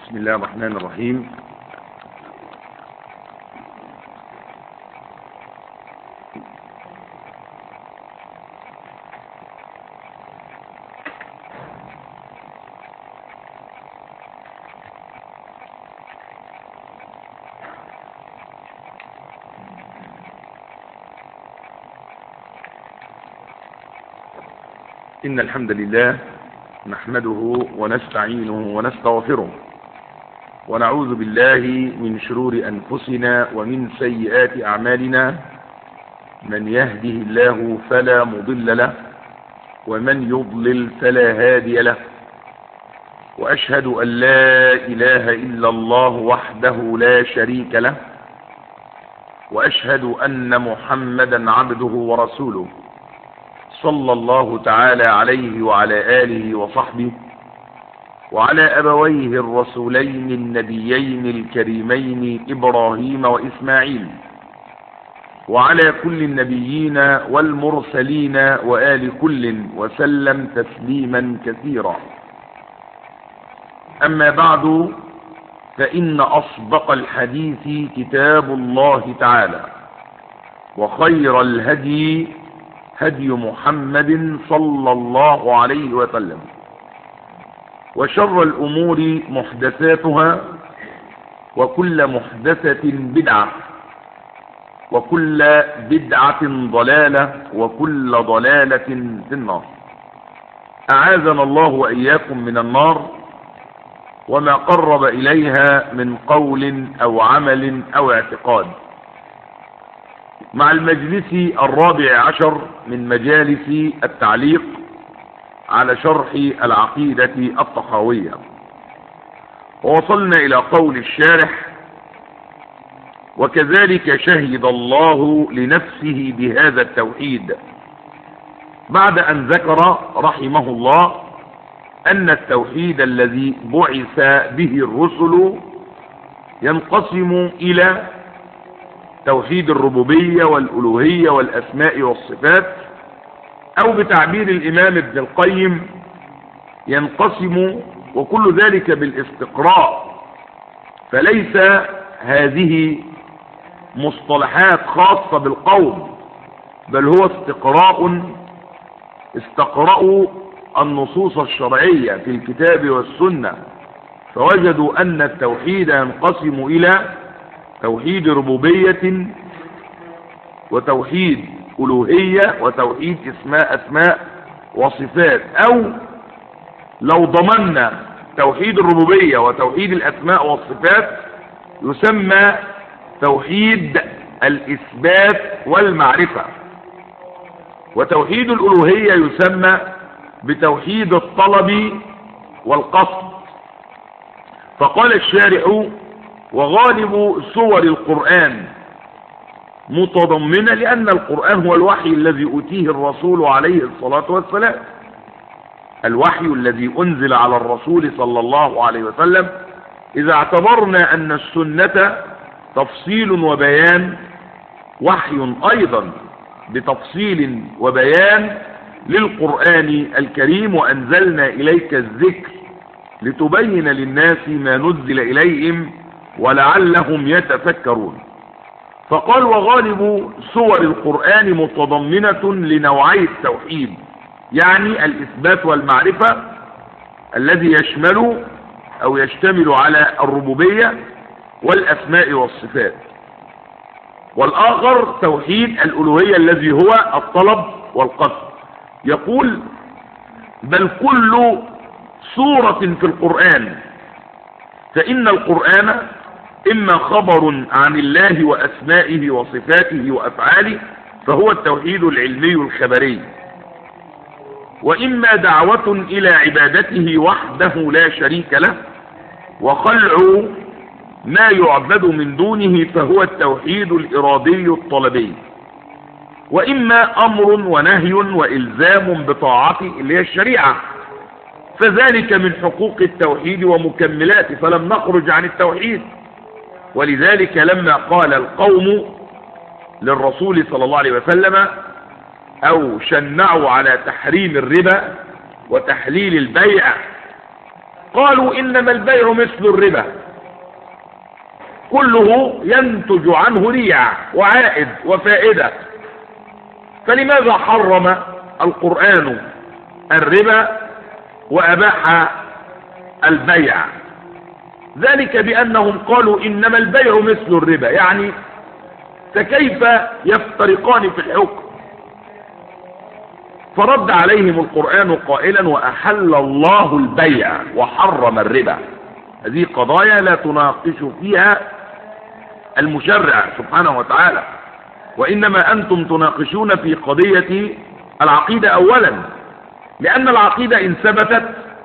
بسم الله الرحمن الرحيم إن الحمد لله نحمده ونستعينه ونستغفره ونعوذ بالله من شرور أنفسنا ومن سيئات أعمالنا من يهده الله فلا مضل له ومن يضلل فلا هادي له وأشهد أن لا إله إلا الله وحده لا شريك له وأشهد أن محمدا عبده ورسوله صلى الله تعالى عليه وعلى آله وصحبه وعلى أبويه الرسولين النبيين الكريمين إبراهيم وإسماعيل وعلى كل النبيين والمرسلين وآل كل وسلم تسليما كثيرا أما بعد فإن أصدق الحديث كتاب الله تعالى وخير الهدي هدي محمد صلى الله عليه وسلم وشر الأمور محدثاتها وكل محدثة بدعة وكل بدعة ضلالة وكل ضلالة في النار أعاذنا الله وإياكم من النار وما قرب إليها من قول أو عمل أو اعتقاد مع المجلس الرابع عشر من مجالس التعليق على شرح العقيدة الطحاوية ووصلنا إلى قول الشارح وكذلك شهد الله لنفسه بهذا التوحيد بعد أن ذكر رحمه الله أن التوحيد الذي بعث به الرسل ينقسم إلى توحيد الربوبية والألوهية والأسماء والصفات أو بتعبير الإمام ابن القيم ينقسم وكل ذلك بالاستقراء فليس هذه مصطلحات خاصة بالقوم بل هو استقراء استقرأوا النصوص الشرعية في الكتاب والسنة فوجدوا أن التوحيد ينقسم إلى توحيد ربوبية وتوحيد ألوهية وتوحيد اسماء أسماء وصفات أو لو ضمنا توحيد الربوبية وتوحيد الأسماء والصفات يسمى توحيد الإثبات والمعرفة وتوحيد الألوهية يسمى بتوحيد الطلب والقصد فقال الشارع وغالب سور القرآن متضمنة لأن القرآن هو الوحي الذي أتيه الرسول عليه الصلاة والسلام الوحي الذي أنزل على الرسول صلى الله عليه وسلم إذا اعتبرنا أن السنة تفصيل وبيان وحي أيضا بتفصيل وبيان للقرآن الكريم وأنزلنا إليك الذكر لتبين للناس ما نزل إليهم ولعلهم يتفكرون فقال وغالب سور القرآن متضمنة لنوعي التوحيد يعني الإثبات والمعرفة الذي يشمل أو يشتمل على الربوبية والأسماء والصفات والآخر توحيد الألوهية الذي هو الطلب والقصد يقول بل كل سورة في القرآن فإن القرآن إما خبر عن الله وأسمائه وصفاته وأفعاله فهو التوحيد العلمي الخبري وإما دعوة إلى عبادته وحده لا شريك له وخلع ما يعبد من دونه فهو التوحيد الإرادي الطلبي وإما أمر ونهي وإلزام بطاعته اللي هي الشريعة فذلك من حقوق التوحيد ومكملاته فلم نخرج عن التوحيد ولذلك لما قال القوم للرسول صلى الله عليه وسلم أو شنعوا على تحريم الربا وتحليل البيع قالوا إنما البيع مثل الربا كله ينتج عنه ريع وعائد وفائدة فلماذا حرم القرآن الربا وأباح البيع ذلك بأنهم قالوا إنما البيع مثل الربا يعني فكيف يفترقان في الحكم فرد عليهم القرآن قائلا وأحل الله البيع وحرم الربا هذه قضايا لا تناقش فيها المشرع سبحانه وتعالى وإنما أنتم تناقشون في قضية العقيدة أولا لأن العقيدة إن ثبتت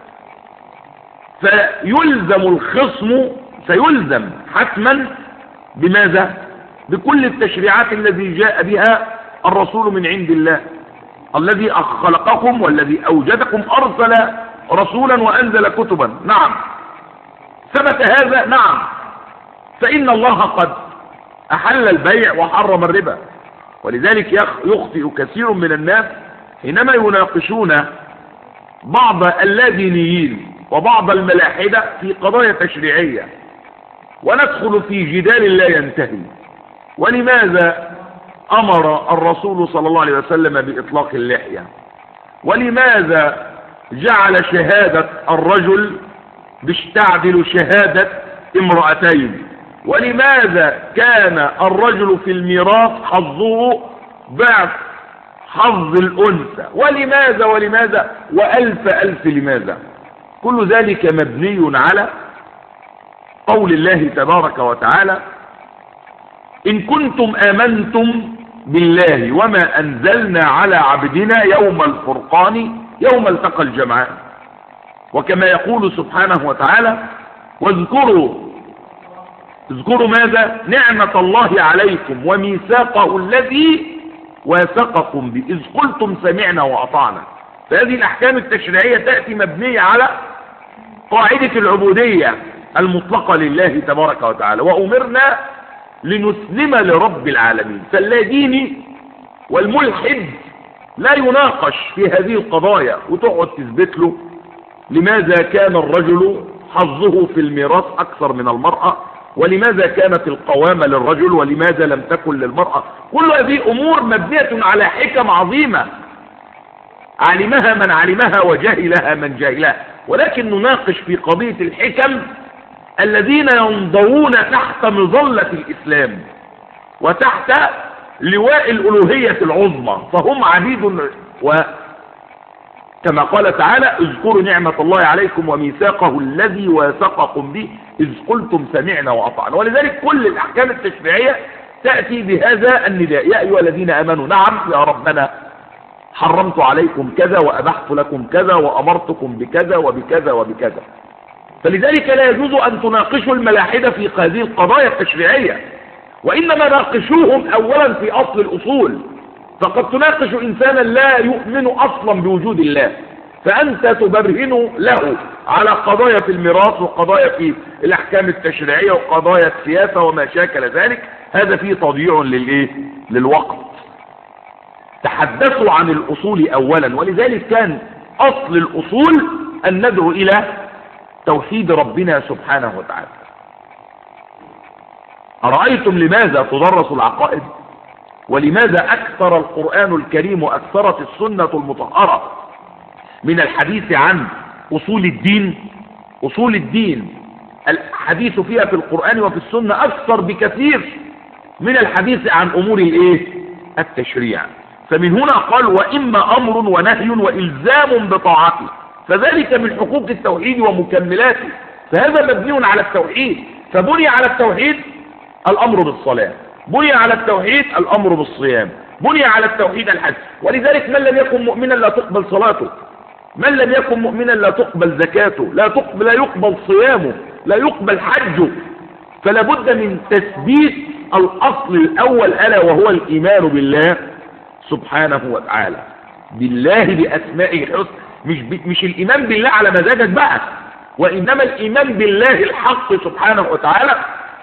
فيلزم الخصم سيلزم حتما بماذا بكل التشريعات الذي جاء بها الرسول من عند الله الذي خلقكم والذي أوجدكم أرسل رسولا وأنزل كتبا نعم ثبت هذا نعم فإن الله قد أحل البيع وحرم الربا ولذلك يخطئ كثير من الناس حينما يناقشون بعض اللادينيين وبعض الملاحدة في قضايا تشريعية وندخل في جدال لا ينتهي ولماذا أمر الرسول صلى الله عليه وسلم بإطلاق اللحية ولماذا جعل شهادة الرجل بتعدل شهادة امرأتين ولماذا كان الرجل في الميراث حظه ضعف حظ الأنثى ولماذا ولماذا وألف ألف لماذا كل ذلك مبني على قول الله تبارك وتعالى إن كنتم آمنتم بالله وما أنزلنا على عبدنا يوم الفرقان يوم التقى الجمعان وكما يقول سبحانه وتعالى واذكروا اذكروا ماذا نعمة الله عليكم وميثاقه الذي واثقكم به إذ قلتم سمعنا وأطعنا فهذه الأحكام التشريعية تأتي مبنية على قاعدة العبودية المطلقة لله تبارك وتعالى وأمرنا لنسلم لرب العالمين فاللاديني والملحد لا يناقش في هذه القضايا وتقعد تثبت له لماذا كان الرجل حظه في الميراث أكثر من المرأة ولماذا كانت القوامة للرجل ولماذا لم تكن للمرأة كل هذه أمور مبنية على حكم عظيمة علمها من علمها وجهلها من جهلها ولكن نناقش في قضية الحكم الذين ينضوون تحت مظلة الإسلام وتحت لواء الألوهية العظمى فهم عبيد و كما قال تعالى اذكروا نعمة الله عليكم وميثاقه الذي واثقكم به إذ قلتم سمعنا وأطعنا ولذلك كل الأحكام التشريعية تأتي بهذا النداء يا أيها الذين آمنوا نعم يا ربنا حرمت عليكم كذا وأبحت لكم كذا وأمرتكم بكذا وبكذا وبكذا فلذلك لا يجوز أن تناقشوا الملاحدة في هذه القضايا التشريعية وإنما ناقشوهم أولا في أصل الأصول فقد تناقش إنسانا لا يؤمن أصلا بوجود الله فأنت تبرهن له على قضايا في الميراث وقضايا في الأحكام التشريعية وقضايا السياسة وما شاكل ذلك هذا فيه تضييع للإيه؟ للوقت تحدثوا عن الأصول أولا ولذلك كان أصل الأصول أن ندعو إلى توحيد ربنا سبحانه وتعالى أرأيتم لماذا تدرس العقائد ولماذا أكثر القرآن الكريم وأكثرت السنة المطهرة من الحديث عن أصول الدين أصول الدين الحديث فيها في القرآن وفي السنة أكثر بكثير من الحديث عن أمور الإيه؟ التشريع فمن هنا قال وإما أمر ونهي وإلزام بطاعته فذلك من حقوق التوحيد ومكملاته فهذا مبني على التوحيد فبني على التوحيد الأمر بالصلاة بني على التوحيد الأمر بالصيام بني على التوحيد الحج ولذلك من لم يكن مؤمنا لا تقبل صلاته من لم يكن مؤمنا لا تقبل زكاته لا تقبل, لا يقبل صيامه لا يقبل حجه فلا بد من تثبيت الأصل الأول ألا وهو الإيمان بالله سبحانه وتعالى بالله بأسمائه الحسنى مش, مش الإيمان بالله على مزاجك بقى وإنما الإيمان بالله الحق سبحانه وتعالى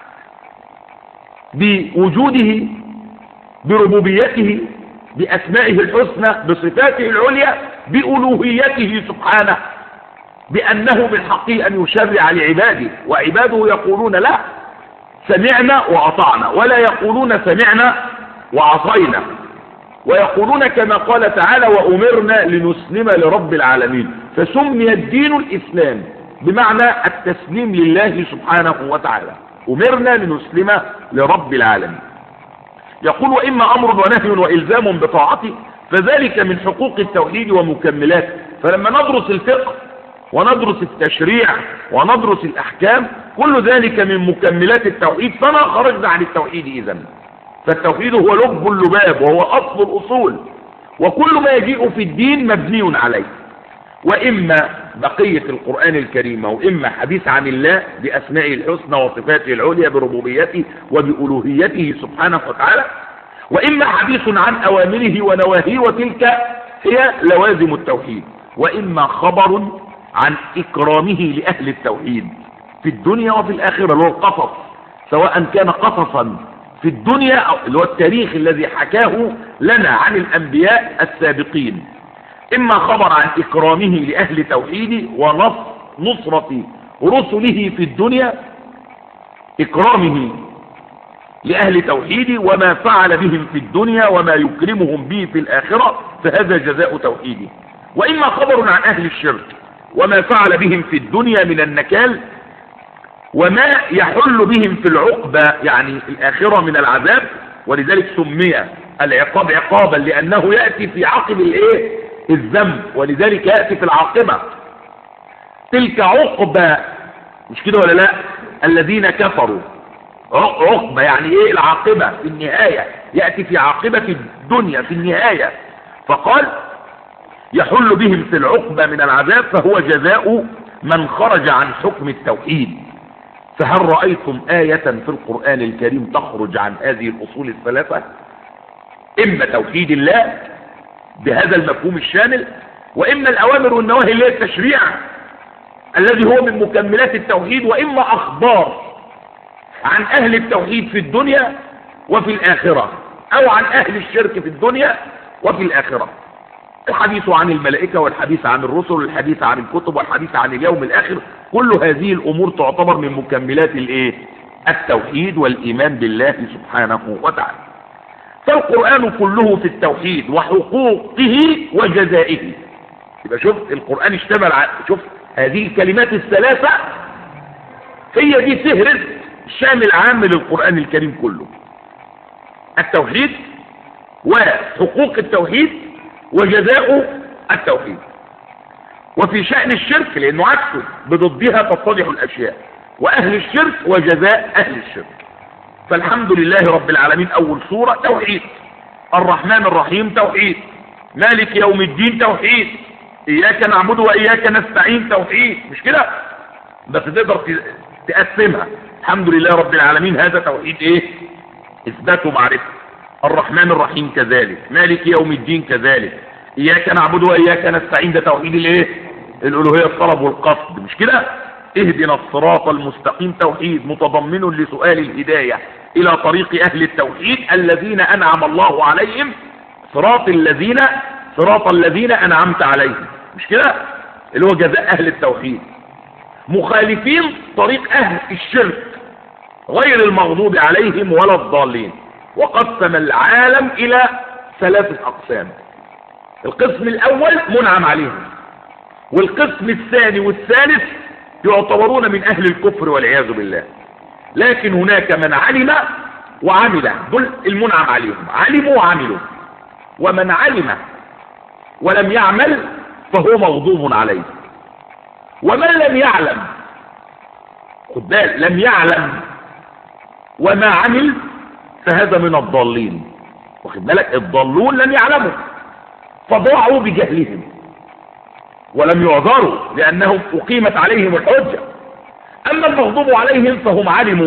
بوجوده بربوبيته بأسمائه الحسنى بصفاته العليا بألوهيته سبحانه بأنه من حقه أن يشرع لعباده وعباده يقولون لا سمعنا وأطعنا ولا يقولون سمعنا وعصينا ويقولون كما قال تعالى وأمرنا لنسلم لرب العالمين فسمي الدين الإسلام بمعنى التسليم لله سبحانه وتعالى أمرنا لنسلم لرب العالمين يقول وإما أمر ونهي وإلزام بطاعته فذلك من حقوق التوحيد ومكملاته فلما ندرس الفقه وندرس التشريع وندرس الأحكام كل ذلك من مكملات التوحيد فما خرجنا عن التوحيد إذا فالتوحيد هو لب اللباب وهو أصل الأصول وكل ما يجيء في الدين مبني عليه وإما بقية القرآن الكريم وإما حديث عن الله بأسمائه الحسنى وصفاته العليا بربوبيته وبألوهيته سبحانه وتعالى وإما حديث عن أوامره ونواهيه وتلك هي لوازم التوحيد وإما خبر عن إكرامه لأهل التوحيد في الدنيا وفي الآخرة اللي هو القصص سواء كان قصصا في الدنيا أو اللي هو التاريخ الذي حكاه لنا عن الأنبياء السابقين إما خبر عن إكرامه لأهل توحيده ونصرة رسله في الدنيا إكرامه لأهل توحيده وما فعل بهم في الدنيا وما يكرمهم به في الآخرة فهذا جزاء توحيده وإما خبر عن أهل الشرك وما فعل بهم في الدنيا من النكال وما يحل بهم في العقبة يعني في الآخرة من العذاب ولذلك سمي العقاب عقابا لأنه يأتي في عقب الايه الذنب ولذلك يأتي في العاقبة تلك عقبة مش كده ولا لا الذين كفروا عقبة يعني ايه العاقبة في النهاية يأتي في عاقبة الدنيا في النهاية فقال يحل بهم في العقبة من العذاب فهو جزاء من خرج عن حكم التوحيد فهل رأيتم آية في القرآن الكريم تخرج عن هذه الأصول الثلاثة إما توحيد الله بهذا المفهوم الشامل وإما الأوامر والنواهي اللي هي التشريع الذي هو من مكملات التوحيد وإما أخبار عن أهل التوحيد في الدنيا وفي الآخرة أو عن أهل الشرك في الدنيا وفي الآخرة الحديث عن الملائكة والحديث عن الرسل والحديث عن الكتب والحديث عن اليوم الآخر كل هذه الأمور تعتبر من مكملات الايه التوحيد والإيمان بالله سبحانه وتعالى فالقرآن كله في التوحيد وحقوقه وجزائه يبقى شوف القرآن اشتمل على شوف هذه الكلمات الثلاثة هي دي فهرس شامل عام للقرآن الكريم كله التوحيد وحقوق التوحيد وجزاء التوحيد وفي شأن الشرك لأنه عكسه بضدها تتضح الأشياء وأهل الشرك وجزاء أهل الشرك فالحمد لله رب العالمين أول سورة توحيد الرحمن الرحيم توحيد مالك يوم الدين توحيد إياك نعبد وإياك نستعين توحيد مش كده بس تقدر تقسمها الحمد لله رب العالمين هذا توحيد ايه اثبات ومعرفة الرحمن الرحيم كذلك مالك يوم الدين كذلك اياك نعبد واياك نستعين ده توحيد الايه الالوهيه الطلب والقصد مش كده اهدنا الصراط المستقيم توحيد متضمن لسؤال الهدايه الى طريق اهل التوحيد الذين انعم الله عليهم صراط الذين صراط الذين انعمت عليهم مش كده اللي هو جزاء اهل التوحيد مخالفين طريق اهل الشرك غير المغضوب عليهم ولا الضالين وقسم العالم الى ثلاثة اقسام القسم الاول منعم عليهم والقسم الثاني والثالث يعتبرون من اهل الكفر والعياذ بالله لكن هناك من علم وعمل دول المنعم عليهم علموا وعملوا ومن علم ولم يعمل فهو مغضوب عليه ومن لم يعلم خد بالك لم يعلم وما عمل فهذا من الضالين واخد بالك الضالون لم يعلموا فضاعوا بجهلهم ولم يعذروا لأنهم أقيمت عليهم الحجة أما المغضوب عليهم فهم علموا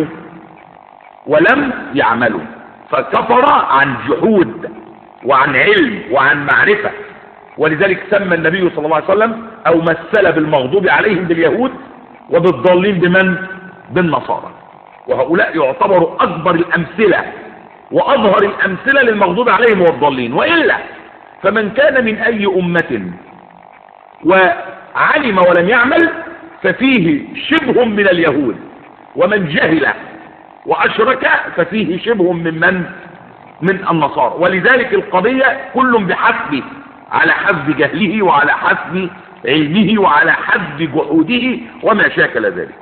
ولم يعملوا فكفر عن جحود وعن علم وعن معرفة ولذلك سمى النبي صلى الله عليه وسلم أو مثل بالمغضوب عليهم باليهود وبالضالين بمن بالنصارى وهؤلاء يعتبروا أكبر الأمثلة وأظهر الأمثلة للمغضوب عليهم والضالين وإلا فمن كان من أي أمة علم ولم يعمل ففيه شبه من اليهود ومن جهل وأشرك ففيه شبه من من من النصارى ولذلك القضية كل بحسبه على حسب جهله وعلى حسب علمه وعلى حسب جحوده وما شاكل ذلك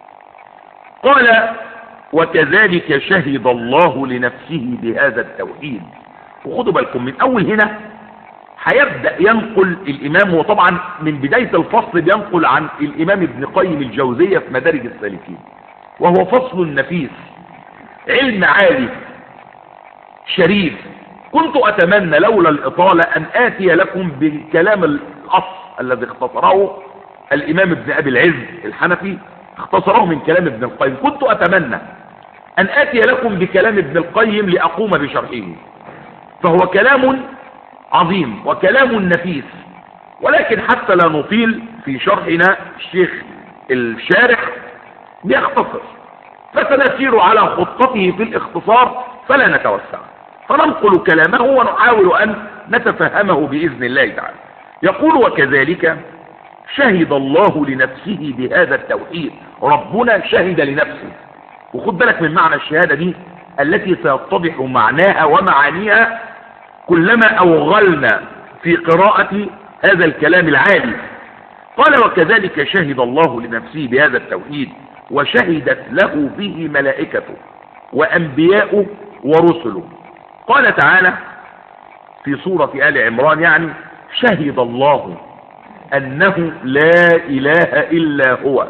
قال وكذلك شهد الله لنفسه بهذا التوحيد وخدوا بالكم من أول هنا هيبدأ ينقل الإمام وطبعا من بداية الفصل بينقل عن الإمام ابن قيم الجوزية في مدارج السالكين وهو فصل نفيس علم عالي شريف كنت أتمنى لولا الإطالة أن آتي لكم بالكلام الأصل الذي اختصره الإمام ابن أبي العز الحنفي اختصره من كلام ابن القيم كنت أتمنى أن آتي لكم بكلام ابن القيم لأقوم بشرحه فهو كلام عظيم وكلام نفيس ولكن حتى لا نطيل في شرحنا الشيخ الشارح بيختصر فسنسير على خطته في الاختصار فلا نتوسع فننقل كلامه ونحاول أن نتفهمه بإذن الله تعالى يقول وكذلك شهد الله لنفسه بهذا التوحيد ربنا شهد لنفسه وخد بالك من معنى الشهادة دي التي سيتضح معناها ومعانيها كلما أوغلنا في قراءة هذا الكلام العالي قال وكذلك شهد الله لنفسه بهذا التوحيد وشهدت له به ملائكته وأنبياؤه ورسله قال تعالى في سورة آل عمران يعني شهد الله أنه لا إله إلا هو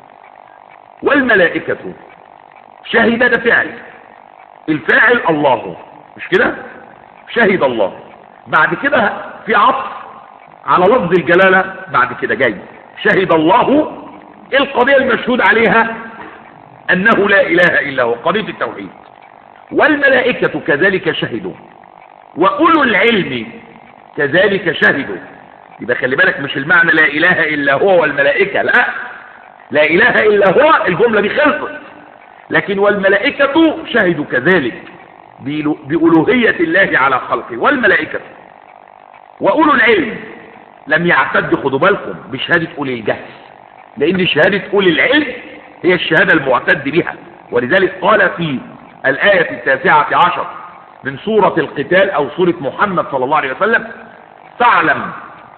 والملائكة شهد ده فعل الفاعل الله مش كده شهد الله بعد كده في عطف على لفظ الجلالة بعد كده جاي شهد الله القضية المشهود عليها أنه لا إله إلا هو قضية التوحيد والملائكة كذلك شهدوا وأولو العلم كذلك شهدوا يبقى خلي بالك مش المعنى لا إله إلا هو والملائكة لا لا إله إلا هو الجملة دي خلصت لكن والملائكة شهدوا كذلك بألوهية الله على خلقه والملائكة وأولو العلم لم يعتد خدوا بالكم بشهادة أولي الجهل لأن شهادة أولي العلم هي الشهادة المعتد بها ولذلك قال في الآية التاسعة عشر من سورة القتال أو سورة محمد صلى الله عليه وسلم فاعلم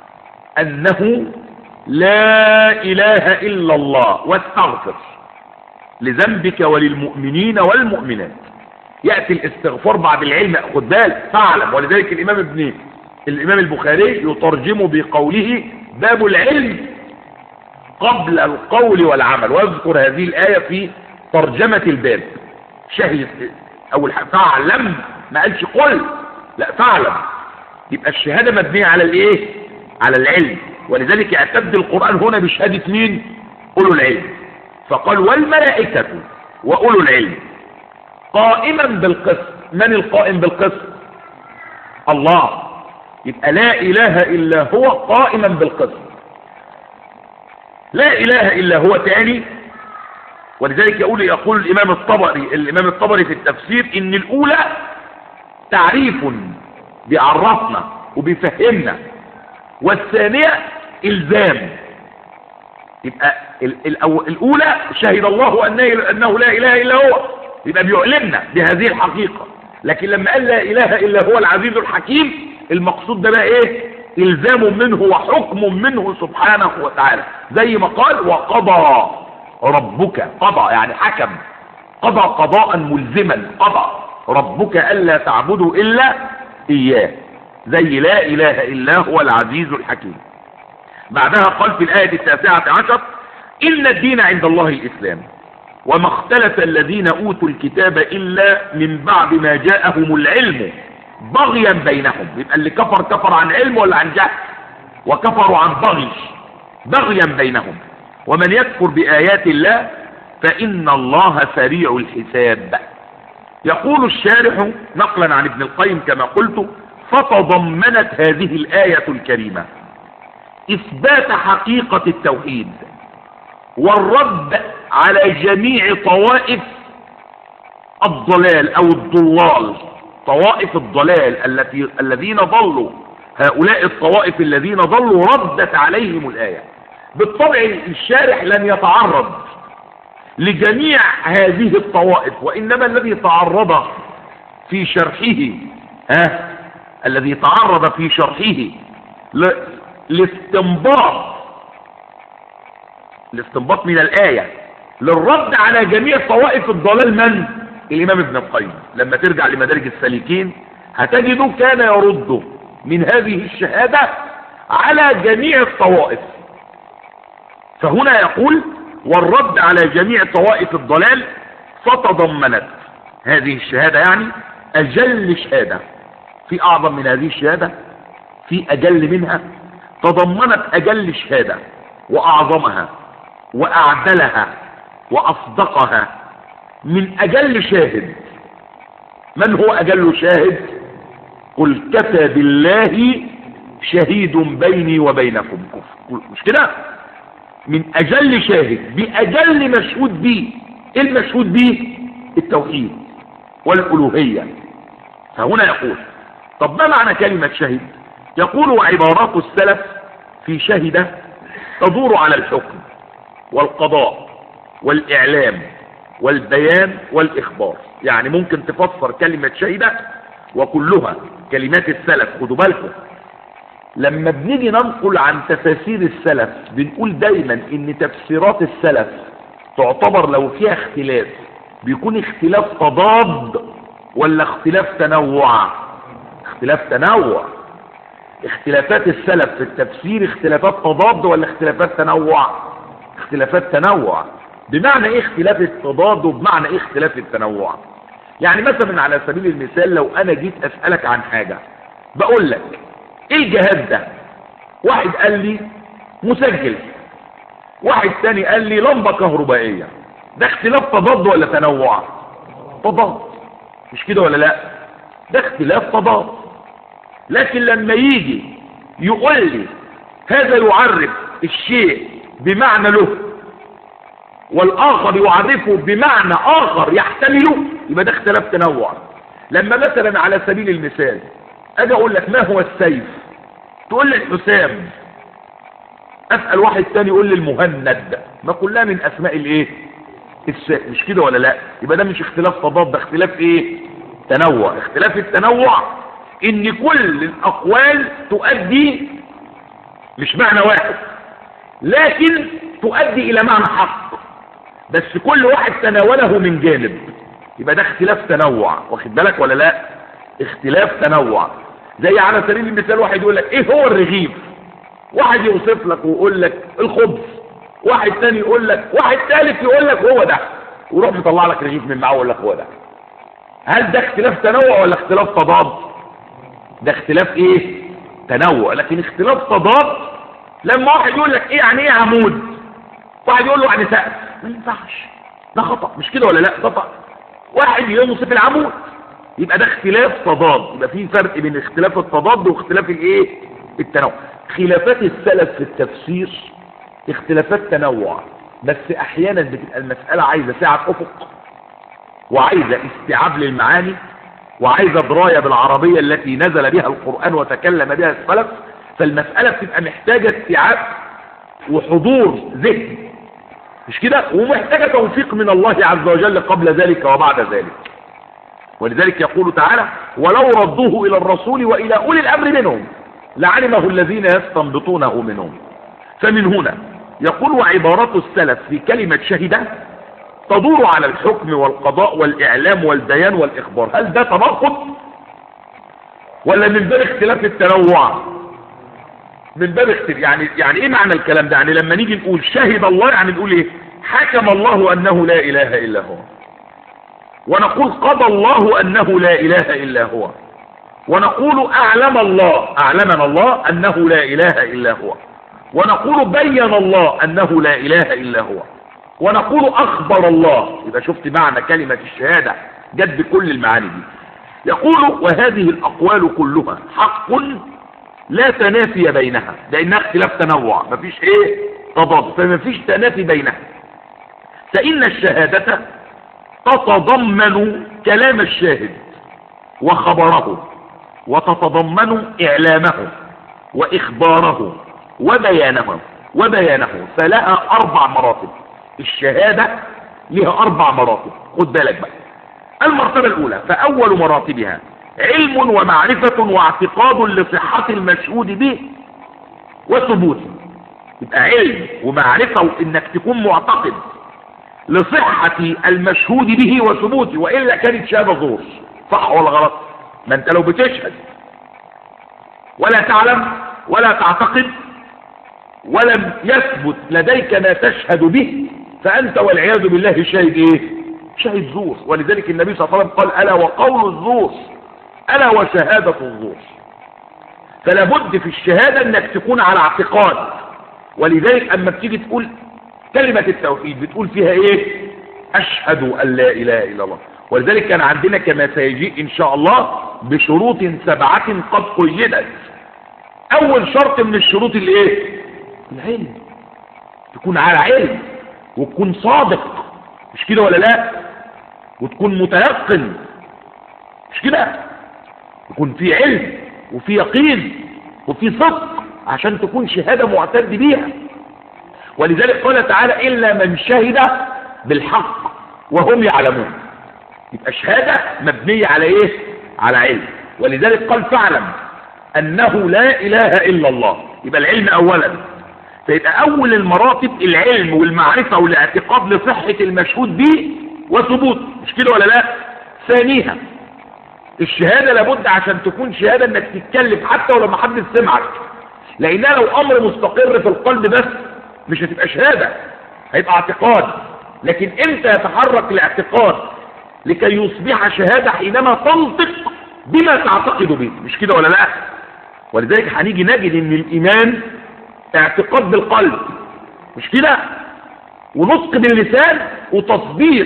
أنه لا إله إلا الله واستغفر لذنبك وللمؤمنين والمؤمنات يأتي الاستغفار بعد العلم خد بالك فاعلم ولذلك الإمام ابن الإمام البخاري يترجم بقوله باب العلم قبل القول والعمل واذكر هذه الآية في ترجمة الباب شهد أول حاجة فاعلم ما قالش قل لا فاعلم يبقى الشهادة مبنية على الايه على العلم ولذلك اعتد القرآن هنا بشهادة مين أولو العلم فقال والملائكة وأولو العلم قائما بالقسط من القائم بالقسط الله يبقى لا إله إلا هو قائما بالقسط لا إله إلا هو تاني ولذلك يقول يقول الإمام الطبري الإمام الطبري في التفسير إن الأولى تعريف بيعرفنا وبيفهمنا والثانية إلزام يبقى الأولى شهد الله أنه لا إله إلا هو يبقى بيعلمنا بهذه الحقيقة لكن لما قال لا إله إلا هو العزيز الحكيم المقصود ده بقى إيه إلزام منه وحكم منه سبحانه وتعالى زي ما قال وقضى ربك قضى يعني حكم قضى قضاء ملزما قضى ربك ألا تعبدوا إلا إياه زي لا إله إلا هو العزيز الحكيم بعدها قال في الآية التاسعة عشر إن الدين عند الله الإسلام وما اختلف الذين أوتوا الكتاب إلا من بعد ما جاءهم العلم بغيا بينهم يبقى اللي كفر كفر عن علم ولا عن جهل وكفروا عن بغي بغيا بينهم ومن يكفر بآيات الله فإن الله سريع الحساب يقول الشارح نقلا عن ابن القيم كما قلت فتضمنت هذه الآية الكريمة إثبات حقيقة التوحيد والرد على جميع طوائف الضلال أو الضلال طوائف الضلال التي الذين ضلوا هؤلاء الطوائف الذين ضلوا ردت عليهم الآية بالطبع الشارح لن يتعرض لجميع هذه الطوائف وإنما الذي تعرض في شرحه ها الذي تعرض في شرحه لاستنباط الاستنباط من الآية للرد على جميع طوائف الضلال من الإمام ابن القيم لما ترجع لمدارج السالكين هتجده كان يرد من هذه الشهادة على جميع الطوائف فهنا يقول والرد على جميع طوائف الضلال فتضمنت هذه الشهادة يعني أجل شهادة في أعظم من هذه الشهادة في أجل منها تضمنت أجل شهادة وأعظمها وأعدلها وأصدقها من أجل شاهد من هو أجل شاهد قل كفى بالله شهيد بيني وبينكم مش كده من أجل شاهد بأجل مشهود به إيه المشهود به التوحيد والألوهية فهنا يقول طب ما معنى كلمة شهد يقول وعبارات السلف في شهدة تدور على الحكم والقضاء والإعلام والبيان والإخبار يعني ممكن تفسر كلمة شهدة وكلها كلمات السلف خدوا بالكم لما بنيجي ننقل عن تفاسير السلف بنقول دايما ان تفسيرات السلف تعتبر لو فيها اختلاف بيكون اختلاف تضاد ولا اختلاف تنوع اختلاف تنوع اختلافات السلف في التفسير اختلافات تضاد ولا اختلافات تنوع اختلافات تنوع بمعنى ايه اختلاف التضاد وبمعنى ايه اختلاف التنوع يعني مثلا على سبيل المثال لو انا جيت اسألك عن حاجة بقول لك ايه الجهاز ده واحد قال لي مسجل واحد تاني قال لي لمبة كهربائية ده اختلاف تضاد ولا تنوع تضاد مش كده ولا لا ده اختلاف تضاد لكن لما يجي يقول لي هذا يعرف الشيء بمعنى له والاخر يعرفه بمعنى اخر يحتمله يبقى ده اختلاف تنوع لما مثلا على سبيل المثال اجي اقول لك ما هو السيف تقول لي الحسام اسال واحد تاني يقول لي المهند ما كلها من اسماء الايه السيف مش كده ولا لا يبقى ده مش اختلاف تضاد ده اختلاف ايه تنوع اختلاف التنوع ان كل الاقوال تؤدي مش معنى واحد لكن تؤدي الى معنى حق بس كل واحد تناوله من جانب يبقى ده اختلاف تنوع واخد بالك ولا لا اختلاف تنوع زي على سبيل المثال واحد يقول لك ايه هو الرغيف واحد يوصف لك ويقول لك الخبز واحد تاني يقول لك واحد ثالث يقول لك هو ده ويروح يطلع لك رغيف من معاه ويقول لك هو ده هل ده اختلاف تنوع ولا اختلاف تضاد ده اختلاف ايه تنوع لكن اختلاف تضاد لما واحد يقول لك ايه يعني ايه عمود واحد يقول له يعني سقف ما ينفعش ده خطأ مش كده ولا لا خطأ واحد يوصف العمود يبقى ده اختلاف تضاد يبقى في فرق بين اختلاف التضاد واختلاف الايه التنوع خلافات السلف في التفسير اختلافات تنوع بس احيانا بتبقى المسألة عايزة سعة افق وعايزة استيعاب للمعاني وعايزة دراية بالعربية التي نزل بها القرآن وتكلم بها السلف فالمسألة بتبقى محتاجة استيعاب وحضور ذهن مش كده ومحتاجة توفيق من الله عز وجل قبل ذلك وبعد ذلك ولذلك يقول تعالى ولو ردوه إلى الرسول وإلى أولي الأمر منهم لعلمه الذين يستنبطونه منهم فمن هنا يقول وعبارات السلف في كلمة شهدة تدور على الحكم والقضاء والإعلام والبيان والإخبار هل ده تناقض ولا من باب اختلاف التنوع من باب اختلاف يعني يعني ايه معنى الكلام ده يعني لما نيجي نقول شهد الله يعني نقول ايه حكم الله انه لا اله الا هو ونقول قضى الله انه لا اله الا هو ونقول اعلم الله اعلمنا الله انه لا اله الا هو ونقول بين الله انه لا اله الا هو ونقول اخبر الله اذا شفت معنى كلمة الشهادة جت بكل المعاني دي يقول وهذه الاقوال كلها حق لا تنافي بينها لانها اختلاف تنوع مفيش ايه تضاد فمفيش تنافي بينها فان الشهادة تتضمن كلام الشاهد وخبره وتتضمن اعلامه واخباره وبيانه وبيانه فلها أربع مراتب الشهادة لها أربع مراتب خد بالك بقى المرتبة الأولى فأول مراتبها علم ومعرفة واعتقاد لصحة المشهود به وثبوته يبقى علم ومعرفة وإنك تكون معتقد لصحة المشهود به وثبوته وإلا كانت شهادة زور صح ولا غلط ما انت لو بتشهد ولا تعلم ولا تعتقد ولم يثبت لديك ما تشهد به فأنت والعياذ بالله شاهد ايه شاهد زور ولذلك النبي صلى الله عليه وسلم قال ألا وقول الزور ألا وشهادة الزور فلا بد في الشهادة انك تكون على اعتقاد ولذلك اما بتيجي تقول كلمة التوحيد بتقول فيها ايه اشهد ان لا اله الا الله ولذلك كان عندنا كما سيجيء ان شاء الله بشروط سبعة قد قيدت اول شرط من الشروط اللي ايه العلم تكون على علم وتكون صادق مش كده ولا لا وتكون متيقن مش كده يكون في علم وفي يقين وفي صدق عشان تكون شهادة معتد بيها ولذلك قال تعالى إلا من شهد بالحق وهم يعلمون يبقى شهادة مبنية على ايه على علم ولذلك قال فاعلم انه لا اله الا الله يبقى العلم اولا فيبقى اول المراتب العلم والمعرفة والاعتقاد لصحة المشهود به وثبوت مش كده ولا لا ثانيها الشهادة لابد عشان تكون شهادة انك تتكلم حتى ولو ما حد سمعك لانها لو امر مستقر في القلب بس مش هتبقى شهادة هيبقى اعتقاد لكن امتى يتحرك الاعتقاد لكي يصبح شهادة حينما تنطق بما تعتقد به مش كده ولا لا ولذلك هنيجي نجد ان الايمان اعتقاد بالقلب مش كده ونطق باللسان وتصديق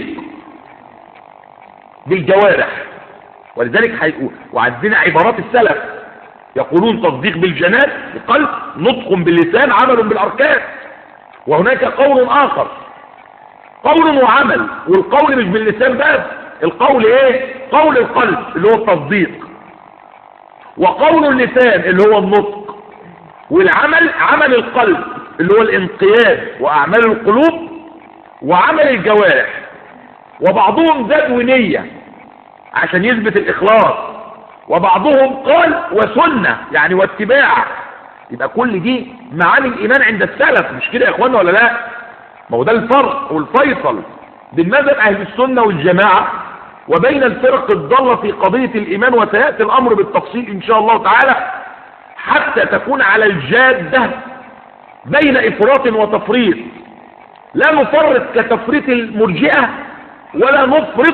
بالجوارح ولذلك هيقول وعندنا عبارات السلف يقولون تصديق بالجنان القلب نطق باللسان عمل بالاركان وهناك قول اخر قول وعمل والقول مش باللسان بس القول ايه قول القلب اللي هو التصديق وقول اللسان اللي هو النطق والعمل عمل القلب اللي هو الانقياد واعمال القلوب وعمل الجوارح وبعضهم زاد ونية عشان يثبت الاخلاص وبعضهم قال وسنة يعني واتباع يبقى كل دي معاني الايمان عند السلف مش كده يا اخوانا ولا لا ما هو ده الفرق والفيصل بين مذهب اهل السنة والجماعة وبين الفرق الضالة في قضية الايمان وسيأتي الامر بالتفصيل ان شاء الله تعالى حتى تكون على الجادة بين افراط وتفريط لا نفرط كتفريط المرجئة ولا نفرط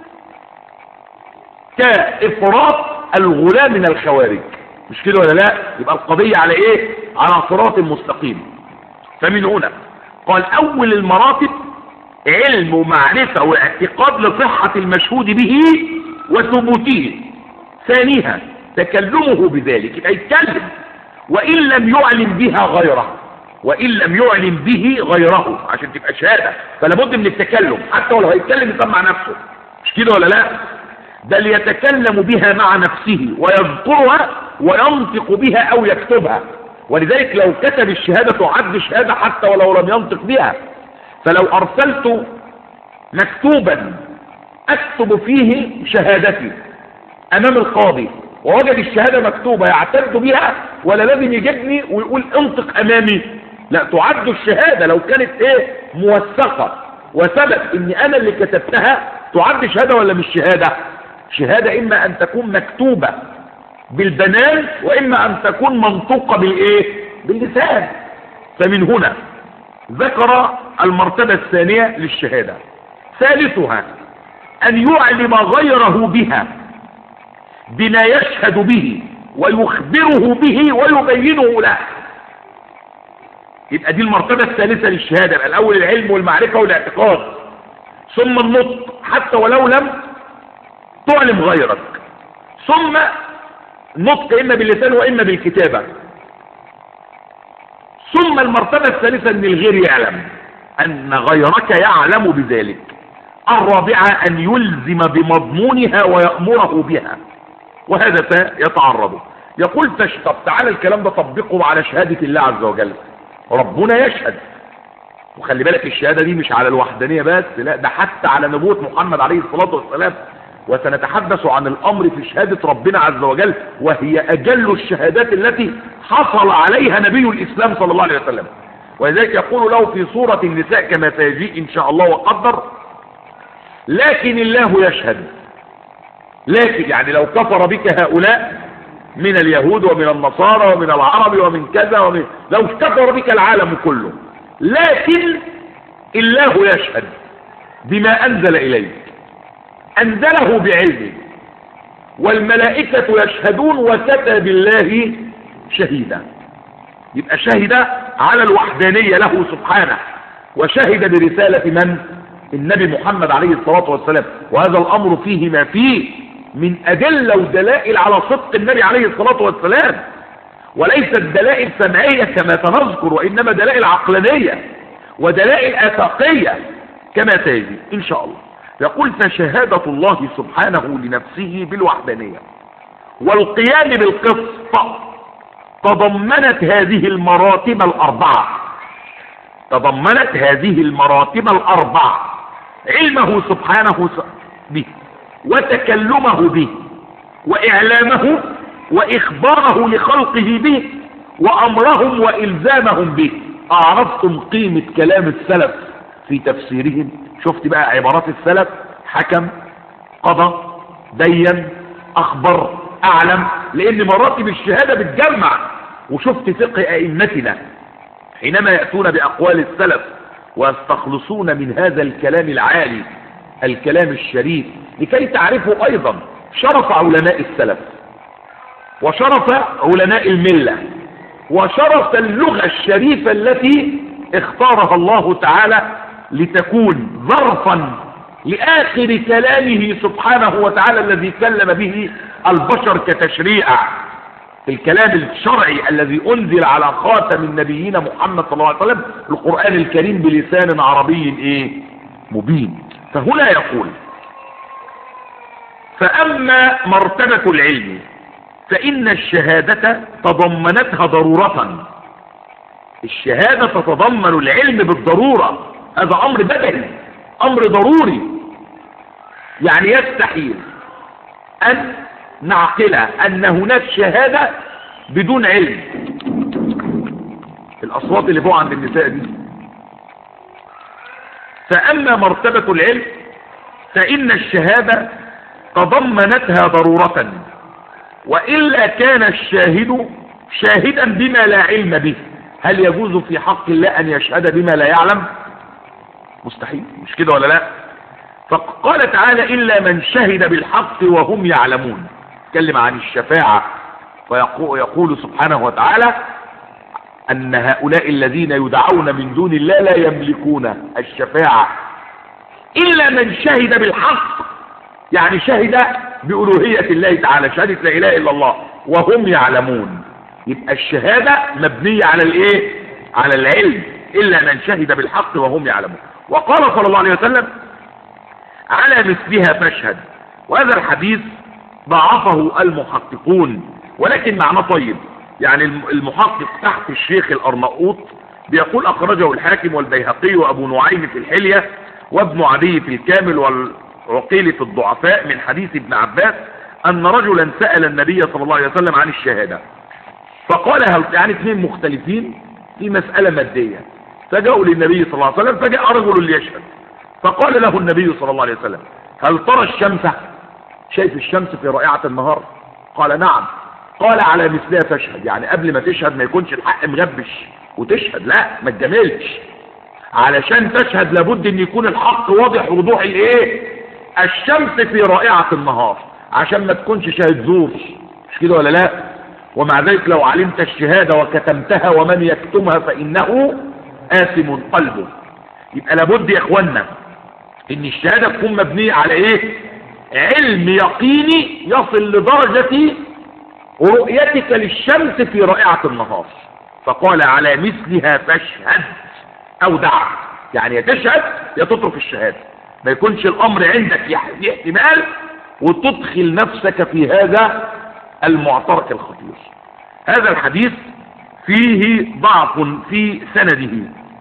كافراط الغلاة من الخوارج مش كده ولا لا يبقى القضية على ايه على صراط مستقيم فمن هنا قال اول المراتب علم ومعرفة واعتقاد لصحة المشهود به وثبوته ثانيها تكلمه بذلك يبقى يتكلم وإن لم يعلم بها غيره وإن لم يعلم به غيره عشان تبقى شهادة فلا بد من التكلم حتى ولو هيتكلم يسمع نفسه مش كده ولا لا بل يتكلم بها مع نفسه ويذكرها وينطق بها أو يكتبها ولذلك لو كتب الشهادة تعد شهادة حتى ولو لم ينطق بها فلو أرسلت مكتوبا أكتب فيه شهادتي أمام القاضي ووجد الشهادة مكتوبة يعتد بها ولا لازم يجيبني ويقول انطق أمامي لا تعد الشهادة لو كانت ايه موثقة وثبت ان انا اللي كتبتها تعد شهادة ولا مش شهادة شهادة اما ان تكون مكتوبة بالبنان واما ان تكون منطوقة بالايه باللسان فمن هنا ذكر المرتبة الثانية للشهادة ثالثها ان يعلم غيره بها بما يشهد به ويخبره به ويبينه له يبقى دي المرتبة الثالثة للشهادة يبقى الأول العلم والمعرفة والاعتقاد ثم النطق حتى ولو لم تعلم غيرك ثم نطق إما باللسان وإما بالكتابة ثم المرتبة الثالثة أن الغير يعلم أن غيرك يعلم بذلك الرابعة أن يلزم بمضمونها ويأمره بها وهذا يتعرض يقول طب تعالى الكلام ده طبقه على شهادة الله عز وجل ربنا يشهد وخلي بالك الشهادة دي مش على الوحدانية بس لا ده حتى على نبوة محمد عليه الصلاة والسلام وسنتحدث عن الأمر في شهادة ربنا عز وجل وهي أجل الشهادات التي حصل عليها نبي الإسلام صلى الله عليه وسلم ولذلك يقول له في سورة النساء كما سيجيء إن شاء الله وقدر لكن الله يشهد لكن يعني لو كفر بك هؤلاء من اليهود ومن النصارى ومن العرب ومن كذا ومن لو كفر بك العالم كله لكن الله يشهد بما أنزل إليك أنزله بعلمه والملائكة يشهدون وكفى بالله شهيدا يبقى شهد على الوحدانية له سبحانه وشهد برسالة من النبي محمد عليه الصلاة والسلام وهذا الأمر فيه ما فيه من أدلة ودلائل على صدق النبي عليه الصلاة والسلام وليست دلائل سمعية كما سنذكر وإنما دلائل عقلانية ودلائل آفاقية كما سيجي إن شاء الله يقول فشهادة الله سبحانه لنفسه بالوحدانية والقيام بالقسط تضمنت هذه المراتب الأربعة تضمنت هذه المراتب الأربعة علمه سبحانه به وتكلمه به وإعلامه وإخباره لخلقه به وأمرهم وإلزامهم به أعرفتم قيمة كلام السلف في تفسيرهم شفت بقى عبارات السلف حكم قضى دين أخبر أعلم لأن مراتب الشهادة بتجمع وشفت فقه أئمتنا حينما يأتون بأقوال السلف ويستخلصون من هذا الكلام العالي الكلام الشريف لكي تعرفوا أيضا شرف علماء السلف وشرف علماء الملة وشرف اللغة الشريفة التي اختارها الله تعالى لتكون ظرفا لآخر كلامه سبحانه وتعالى الذي كلم به البشر كتشريع الكلام الشرعي الذي أنزل على خاتم النبيين محمد صلى الله عليه وسلم القرآن الكريم بلسان عربي ايه مبين فهنا يقول فأما مرتبة العلم فإن الشهادة تضمنتها ضرورة الشهادة تتضمن العلم بالضرورة هذا أمر بدني أمر ضروري يعني يستحيل أن نعقل أن هناك شهادة بدون علم الأصوات اللي فوق عند النساء دي فأما مرتبة العلم فإن الشهادة تضمنتها ضرورة وإلا كان الشاهد شاهدا بما لا علم به هل يجوز في حق الله أن يشهد بما لا يعلم مستحيل مش كده ولا لا فقال تعالى إلا من شهد بالحق وهم يعلمون تكلم عن الشفاعة ويقول سبحانه وتعالى أن هؤلاء الذين يدعون من دون الله لا يملكون الشفاعة إلا من شهد بالحق يعني شهد بألوهية الله تعالى شهادة لا إله إلا الله وهم يعلمون يبقى الشهادة مبنية على الإيه على العلم إلا من شهد بالحق وهم يعلمون وقال صلى الله عليه وسلم على مثلها فاشهد وهذا الحديث ضعفه المحققون ولكن معناه طيب يعني المحقق تحت الشيخ الأرناؤوط بيقول أخرجه الحاكم والبيهقي وأبو نعيم في الحلية وابن عدي في الكامل والعقيل في الضعفاء من حديث ابن عباس أن رجلا سأل النبي صلى الله عليه وسلم عن الشهادة فقال هل يعني اثنين مختلفين في مسألة مادية فجاءوا للنبي صلى الله عليه وسلم فجاء رجل ليشهد فقال له النبي صلى الله عليه وسلم هل ترى الشمس شايف الشمس في رائعة النهار قال نعم قال على مثلها تشهد يعني قبل ما تشهد ما يكونش الحق مغبش وتشهد لا ما تجاملش علشان تشهد لابد ان يكون الحق واضح وضوح الايه الشمس في رائعة النهار عشان ما تكونش شاهد زور مش كده ولا لا ومع ذلك لو علمت الشهادة وكتمتها ومن يكتمها فإنه آثم قلبه يبقى لابد يا اخوانا ان الشهادة تكون مبنية على ايه علم يقيني يصل لدرجة رؤيتك للشمس في رائعة النهار فقال على مثلها فاشهد او دع يعني يا تشهد يا تترك الشهادة ما يكونش الامر عندك في احتمال وتدخل نفسك في هذا المعترك الخطير هذا الحديث فيه ضعف في سنده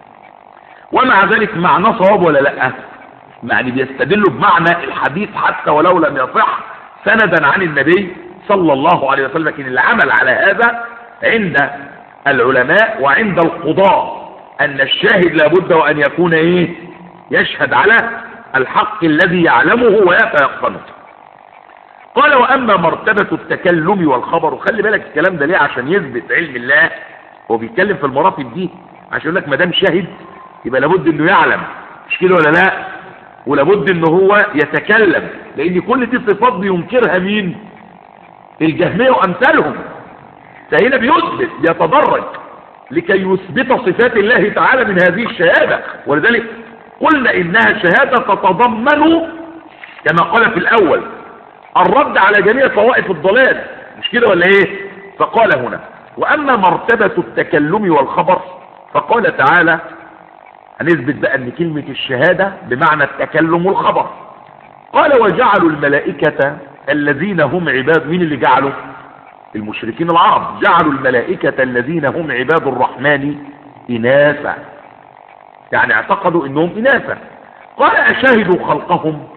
ومع ذلك معنى صواب ولا لا يعني بيستدلوا بمعنى الحديث حتى ولو لم يصح سندا عن النبي صلى الله عليه وسلم لكن العمل على هذا عند العلماء وعند القضاء ان الشاهد لابد وان يكون ايه يشهد على الحق الذي يعلمه ويتيقنه قال واما مرتبة التكلم والخبر وخلي بالك الكلام ده ليه عشان يثبت علم الله هو بيتكلم في المراتب دي عشان يقول لك ما دام شاهد يبقى لابد انه يعلم مش كده ولا لا ولابد ان هو يتكلم لان كل دي صفات بينكرها مين الجهمية وامثالهم فهنا بيثبت بيتدرج لكي يثبت صفات الله تعالى من هذه الشهادة ولذلك قلنا انها شهادة تتضمن كما قال في الاول الرد على جميع طوائف الضلال مش كده ولا ايه فقال هنا واما مرتبة التكلم والخبر فقال تعالى هنثبت بقى ان كلمة الشهادة بمعنى التكلم والخبر قال وجعلوا الملائكة الذين هم عباد مين اللي جعلوا المشركين العرب جعلوا الملائكة الذين هم عباد الرحمن إناثا يعني اعتقدوا انهم إناثا قال أشاهدوا خلقهم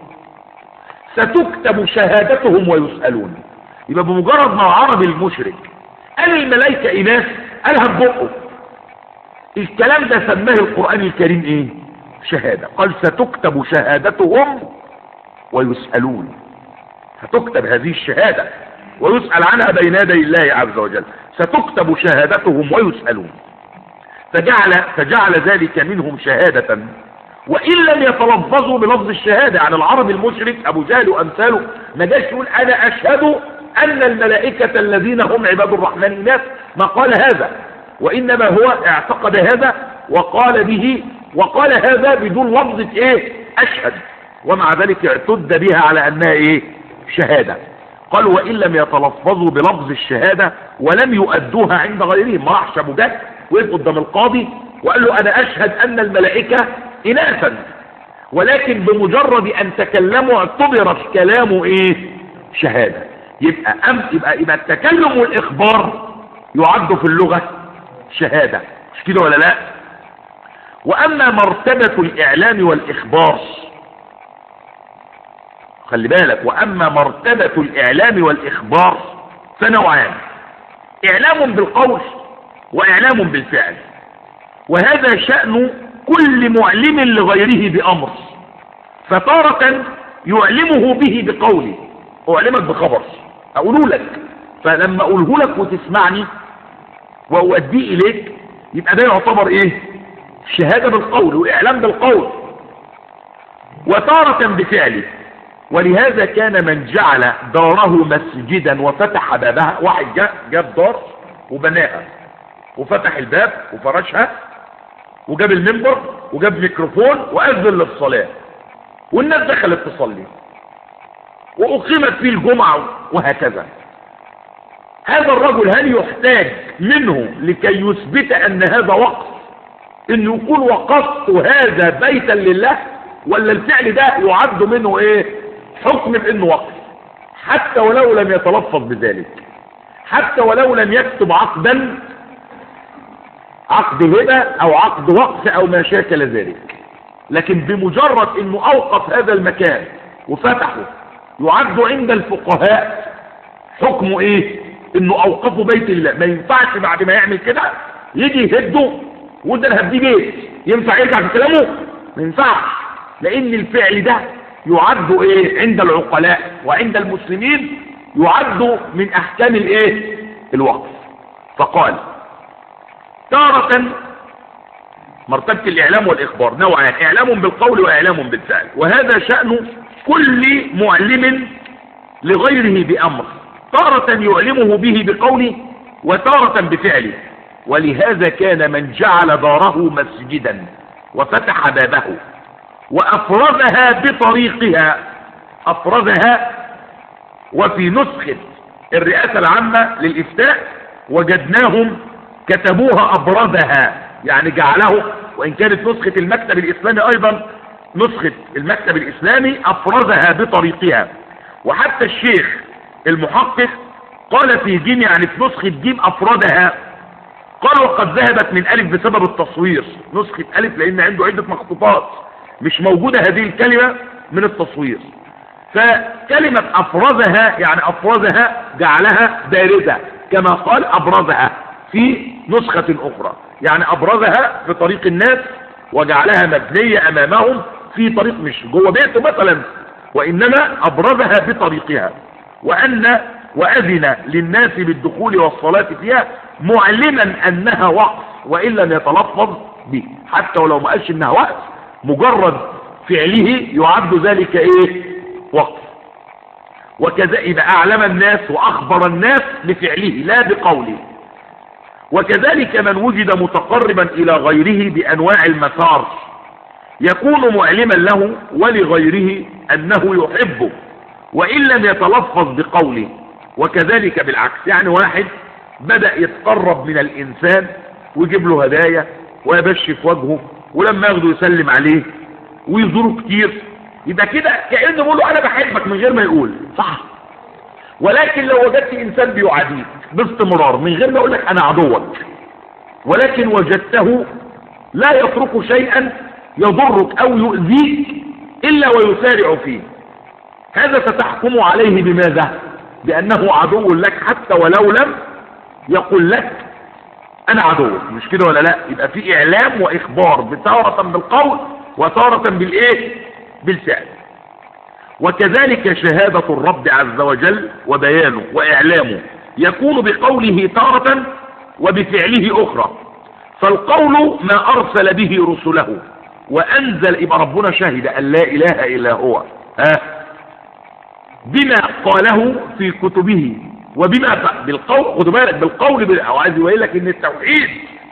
ستكتب شهادتهم ويسألون يبقى بمجرد ما العربي المشرك قال الملائكة إناث قالها ببقه الكلام ده سماه القرآن الكريم ايه شهادة قال ستكتب شهادتهم ويسألون ستكتب هذه الشهادة ويسأل عنها بين يدي الله عز وجل ستكتب شهادتهم ويسألون فجعل, فجعل ذلك منهم شهادة وإن لم يتلفظوا بلفظ الشهادة عن العرب المشرك أبو جهل وأمثاله ما جاش يقول أنا أشهد أن الملائكة الذين هم عباد الرحمن الناس ما قال هذا وإنما هو اعتقد هذا وقال به وقال هذا بدون لفظة إيه أشهد ومع ذلك اعتد بها على أنها إيه شهادة قال وإن لم يتلفظوا بلفظ الشهادة ولم يؤدوها عند غيرهم ما راحش ابو جهل وقف قدام القاضي وقال له أنا أشهد أن الملائكة إناثا ولكن بمجرد أن تكلموا اعتبر كلامه إيه شهادة يبقى أم يبقى, يبقى التكلم والإخبار يعد في اللغة شهادة مش كده ولا لا وأما مرتبة الإعلام والإخبار خلي بالك وأما مرتبة الإعلام والإخبار فنوعان إعلام بالقول وإعلام بالفعل وهذا شأن كل معلم لغيره بأمر فتارة يعلمه به بقوله أعلمك بخبر أقوله لك فلما أقوله لك وتسمعني وأؤديه إليك يبقى ده يعتبر إيه شهادة بالقول وإعلام بالقول وتارة بفعله ولهذا كان من جعل داره مسجدا وفتح بابها واحد جاء جاب دار وبناها وفتح الباب وفرشها وجاب المنبر وجاب ميكروفون وأذن للصلاة والناس دخلت تصلي وأقيمت فيه الجمعة وهكذا هذا الرجل هل يحتاج منه لكي يثبت أن هذا وقف انه يكون وقفت هذا بيتا لله ولا الفعل ده يعد منه ايه حكم بانه وقف حتى ولو لم يتلفظ بذلك حتى ولو لم يكتب عقدا عقد هبة او عقد وقف او ما شاكل ذلك لكن بمجرد انه اوقف هذا المكان وفتحه يعد عند الفقهاء حكمه ايه انه اوقفه بيت الله ما ينفعش بعد ما يعمل كده يجي يهده وده انا هديه بيت ينفع يرجع في كلامه ما ينفعش لان الفعل ده يعد ايه عند العقلاء وعند المسلمين يعد من احكام الايه الوقف فقال تارة مرتبة الاعلام والاخبار نوعان اعلام بالقول واعلام بالفعل وهذا شأن كل معلم لغيره بامر تارة يعلمه به بقوله وتارة بفعله ولهذا كان من جعل داره مسجدا وفتح بابه وأفرزها بطريقها أفرزها وفي نسخة الرئاسة العامة للإفتاء وجدناهم كتبوها أبرزها يعني جعله وإن كانت نسخة المكتب الإسلامي أيضا نسخة المكتب الإسلامي أفرزها بطريقها وحتى الشيخ المحقق قال في جيم يعني في نسخة جيم أفردها قال وقد ذهبت من ألف بسبب التصوير نسخة ألف لأن عنده عدة مخطوطات مش موجودة هذه الكلمة من التصوير فكلمة أفرزها يعني أفرزها جعلها باردة كما قال أبرزها في نسخة أخرى يعني أبرزها في طريق الناس وجعلها مبنية أمامهم في طريق مش جوه بيته مثلا وإنما أبرزها بطريقها وأن وأذن للناس بالدخول والصلاة فيها معلما أنها وقف وإن لم يتلفظ به حتى ولو ما قالش إنها وقف مجرد فعله يعد ذلك إيه وقف وكذا يبقى أعلم الناس وأخبر الناس بفعله لا بقوله وكذلك من وجد متقربا إلى غيره بأنواع المسار يكون معلما له ولغيره أنه يحبه وإن لم يتلفظ بقوله وكذلك بالعكس يعني واحد بدأ يتقرب من الإنسان ويجيب له هدايا ويبشي في وجهه ولما ياخده يسلم عليه ويزوره كتير يبقى كده كأنه بيقول له أنا بحبك من غير ما يقول صح ولكن لو وجدت إنسان بيعاديك باستمرار من غير ما يقول لك أنا عدوك ولكن وجدته لا يترك شيئا يضرك أو يؤذيك إلا ويسارع فيه هذا ستحكم عليه بماذا بأنه عدو لك حتى ولو لم يقول لك أنا عدوك مش كده ولا لا يبقى في إعلام وإخبار بتارة بالقول وتارة بالإيه بالفعل وكذلك شهادة الرب عز وجل وبيانه وإعلامه يكون بقوله تارة وبفعله أخرى فالقول ما أرسل به رسله وأنزل يبقى ربنا شهد أن لا إله إلا هو ها بما قاله في كتبه وبما بالقول خدوا بالك بالقول بال... او عايز يقول لك ان التوحيد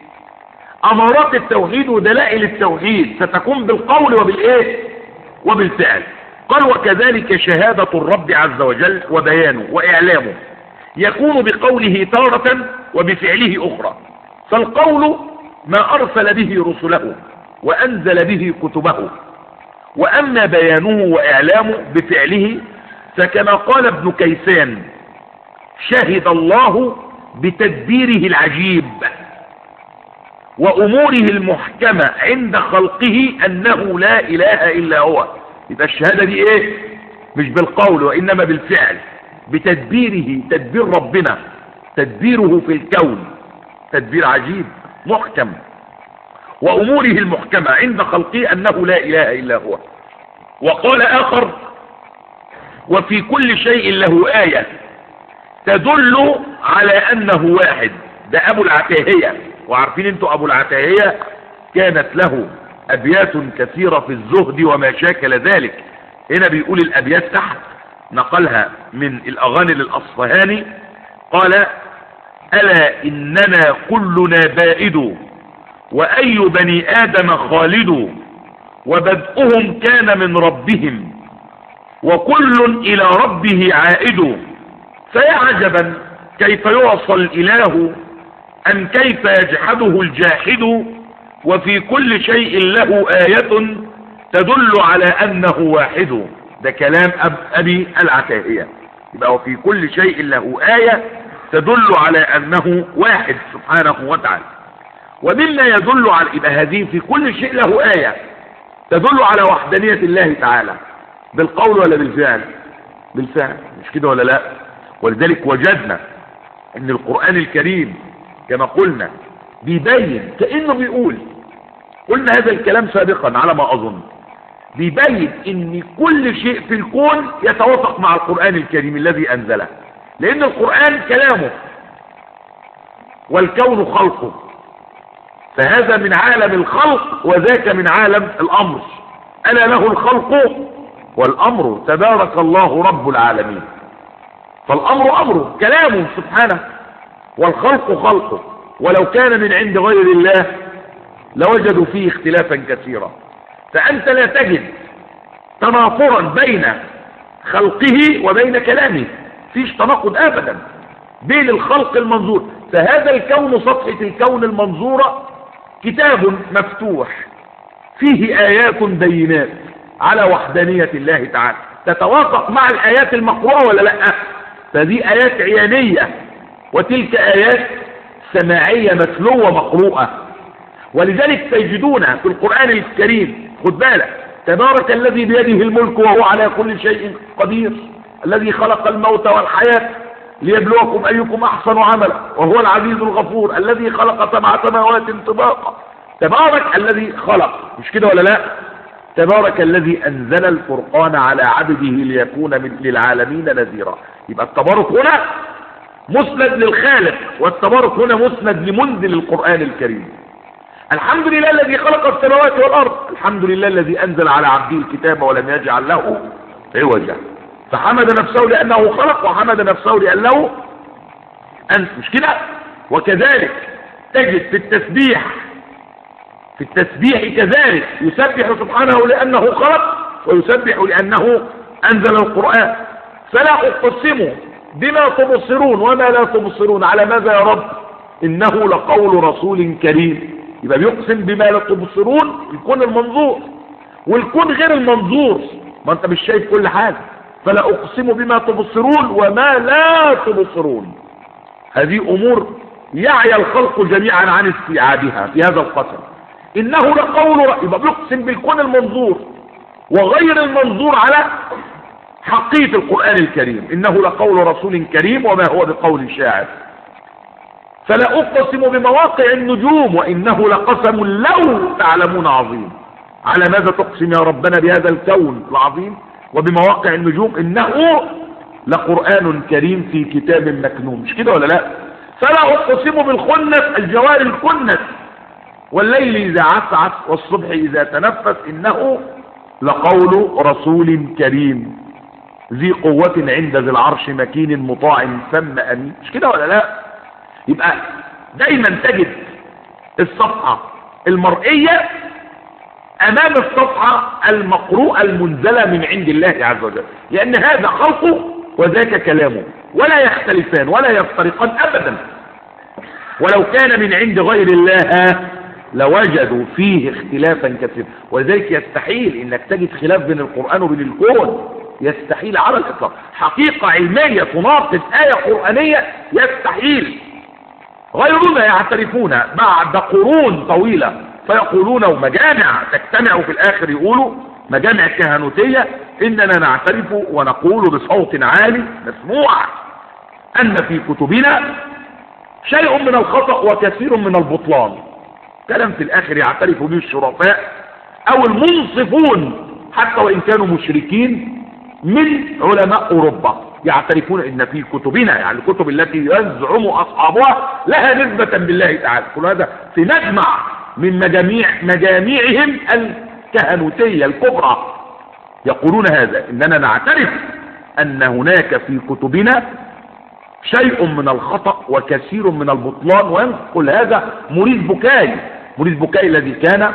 امارات التوحيد ودلائل التوحيد ستكون بالقول وبالايه وبالفعل قال وكذلك شهادة الرب عز وجل وبيانه واعلامه يكون بقوله تارة وبفعله اخرى فالقول ما ارسل به رسله وانزل به كتبه واما بيانه واعلامه بفعله فكما قال ابن كيسان شهد الله بتدبيره العجيب وأموره المحكمة عند خلقه أنه لا إله إلا هو يبقى الشهادة دي إيه مش بالقول وإنما بالفعل بتدبيره تدبير ربنا تدبيره في الكون تدبير عجيب محكم وأموره المحكمة عند خلقه أنه لا إله إلا هو وقال آخر وفي كل شيء له آية تدل على أنه واحد ده أبو العتاهية وعارفين انتوا أبو العتاهية كانت له أبيات كثيرة في الزهد وما شاكل ذلك هنا بيقول الأبيات تحت نقلها من الأغاني للأصفهاني قال ألا إننا كلنا بائد وأي بني آدم خالد وبدءهم كان من ربهم وكل إلى ربه عائد فيا عجبا كيف يعصى الإله أم كيف يجحده الجاحد وفي كل شيء له آية تدل على أنه واحد ده كلام أب أبي العتاهية يبقى وفي كل شيء له آية تدل على أنه واحد سبحانه وتعالى ومما يدل على يبقى هذه في كل شيء له آية تدل على وحدانية الله تعالى بالقول ولا بالفعل بالفعل مش كده ولا لا ولذلك وجدنا ان القرآن الكريم كما قلنا بيبين كأنه بيقول قلنا هذا الكلام سابقا على ما اظن بيبين ان كل شيء في الكون يتوافق مع القرآن الكريم الذي انزله لان القرآن كلامه والكون خلقه فهذا من عالم الخلق وذاك من عالم الامر الا له الخلق والامر تبارك الله رب العالمين فالامر امره كلامه سبحانه والخلق خلقه ولو كان من عند غير الله لوجدوا فيه اختلافا كثيرا فانت لا تجد تناقضا بين خلقه وبين كلامه فيش تناقض ابدا بين الخلق المنظور فهذا الكون سطحة الكون المنظورة كتاب مفتوح فيه آيات بينات على وحدانية الله تعالى تتوافق مع الآيات المقروءة ولا لا فدي آيات عيانية وتلك آيات سماعية متلوة مقروءة ولذلك تجدون في القرآن الكريم خد بالك تبارك الذي بيده الملك وهو على كل شيء قدير الذي خلق الموت والحياة ليبلوكم أيكم أحسن عملا وهو العزيز الغفور الذي خلق سبع سماوات طباقا تبارك الذي خلق مش كده ولا لا تبارك الذي أنزل الفرقان على عبده ليكون من للعالمين نذيرا يبقى التبارك هنا مسند للخالق والتبارك هنا مسند لمنزل القرآن الكريم الحمد لله الذي خلق السماوات والأرض الحمد لله الذي أنزل على عبده الكتاب ولم يجعل له عوجا فحمد نفسه لأنه خلق وحمد نفسه لأنه أنت مش كده وكذلك تجد في التسبيح في التسبيح كذلك يسبح سبحانه لأنه خلق ويسبح لأنه أنزل القرآن فلا أقسم بما تبصرون وما لا تبصرون على ماذا يا رب إنه لقول رسول كريم يبقى بيقسم بما لا تبصرون الكون المنظور والكون غير المنظور ما انت مش شايف كل حاجة فلا أقسم بما تبصرون وما لا تبصرون هذه أمور يعي الخلق جميعا عن استيعابها في هذا القسم إنه لقول يبقى بيقسم بالكون المنظور وغير المنظور على حقيقة القرآن الكريم إنه لقول رسول كريم وما هو بقول شاعر فلا أقسم بمواقع النجوم وإنه لقسم لو تعلمون عظيم على ماذا تقسم يا ربنا بهذا الكون العظيم وبمواقع النجوم إنه لقرآن كريم في كتاب مكنون مش كده ولا لا فلا أقسم بالخنس الجوار الكنس والليل إذا عسعس والصبح إذا تنفس إنه لقول رسول كريم ذي قوة عند ذي العرش مكين مطاع ثم أمين مش كده ولا لا يبقى دايما تجد الصفحة المرئية أمام الصفحة المقروءة المنزلة من عند الله عز وجل لأن هذا خلقه وذاك كلامه ولا يختلفان ولا يفترقان أبدا ولو كان من عند غير الله لوجدوا فيه اختلافا كثيرا ولذلك يستحيل انك تجد خلاف بين القرآن وبين الكون يستحيل على الاطلاق حقيقة علمية تناقض آية قرآنية يستحيل غيرون يعترفون بعد قرون طويلة فيقولون ومجامع تجتمع في الاخر يقولوا مجامع كهنوتية اننا نعترف ونقول بصوت عالي مسموع ان في كتبنا شيء من الخطأ وكثير من البطلان كلام في الاخر يعترف به الشرفاء او المنصفون حتى وان كانوا مشركين من علماء اوروبا يعترفون ان في كتبنا يعني الكتب التي يزعم اصحابها لها نسبة بالله تعالى كل هذا في مجمع من مجاميع مجاميعهم الكهنوتية الكبرى يقولون هذا اننا نعترف ان هناك في كتبنا شيء من الخطأ وكثير من البطلان وينقل هذا مريد بكاي مريد بكاي الذي كان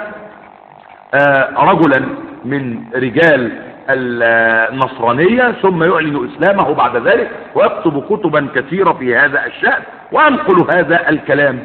رجلا من رجال النصرانية ثم يعلن إسلامه بعد ذلك ويكتب كتبا كثيرة في هذا الشأن وينقل هذا الكلام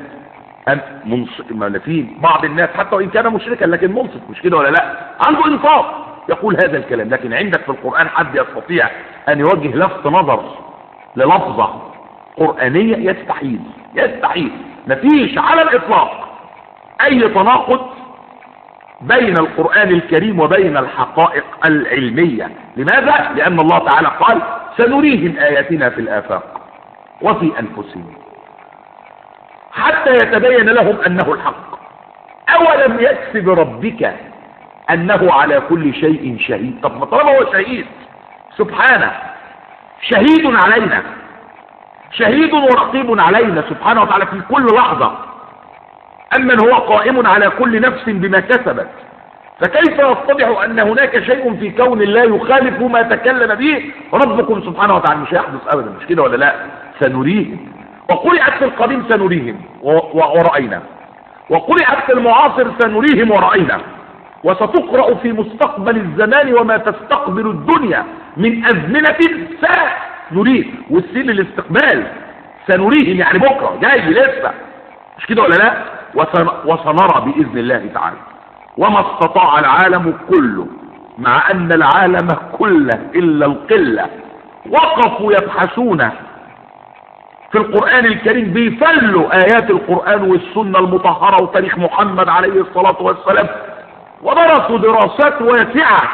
في بعض الناس حتى وإن كان مشركا لكن منصف مش كده ولا لا عنده إنصاف يقول هذا الكلام لكن عندك في القرآن حد يستطيع أن يوجه لفت نظر للفظة قرآنية يستحيل يستحيل مفيش على الإطلاق أي تناقض بين القرآن الكريم وبين الحقائق العلمية لماذا؟ لأن الله تعالى قال سنريهم آياتنا في الآفاق وفي أنفسهم حتى يتبين لهم أنه الحق أولم يكفي بربك أنه على كل شيء شهيد طب ما طالما هو شهيد سبحانه شهيد علينا شهيد ورقيب علينا سبحانه وتعالى في كل لحظة أمن هو قائم على كل نفس بما كسبت فكيف يتضح أن هناك شيء في كون الله يخالف ما تكلم به ربكم سبحانه وتعالى مش هيحدث أبدا مش كده ولا لا سنريهم وقرئت في القديم سنريهم ورأينا وقرئت في المعاصر سنريهم ورأينا وستقرأ في مستقبل الزمان وما تستقبل الدنيا من أزمنة سنريه والسين الاستقبال سنريهم يعني بكرة جاي لسه مش كده ولا لا وسنرى بإذن الله تعالى وما استطاع العالم كله مع أن العالم كله إلا القلة وقفوا يبحثون في القرآن الكريم بيفلوا آيات القرآن والسنة المطهرة وتاريخ محمد عليه الصلاة والسلام ودرسوا دراسات واسعة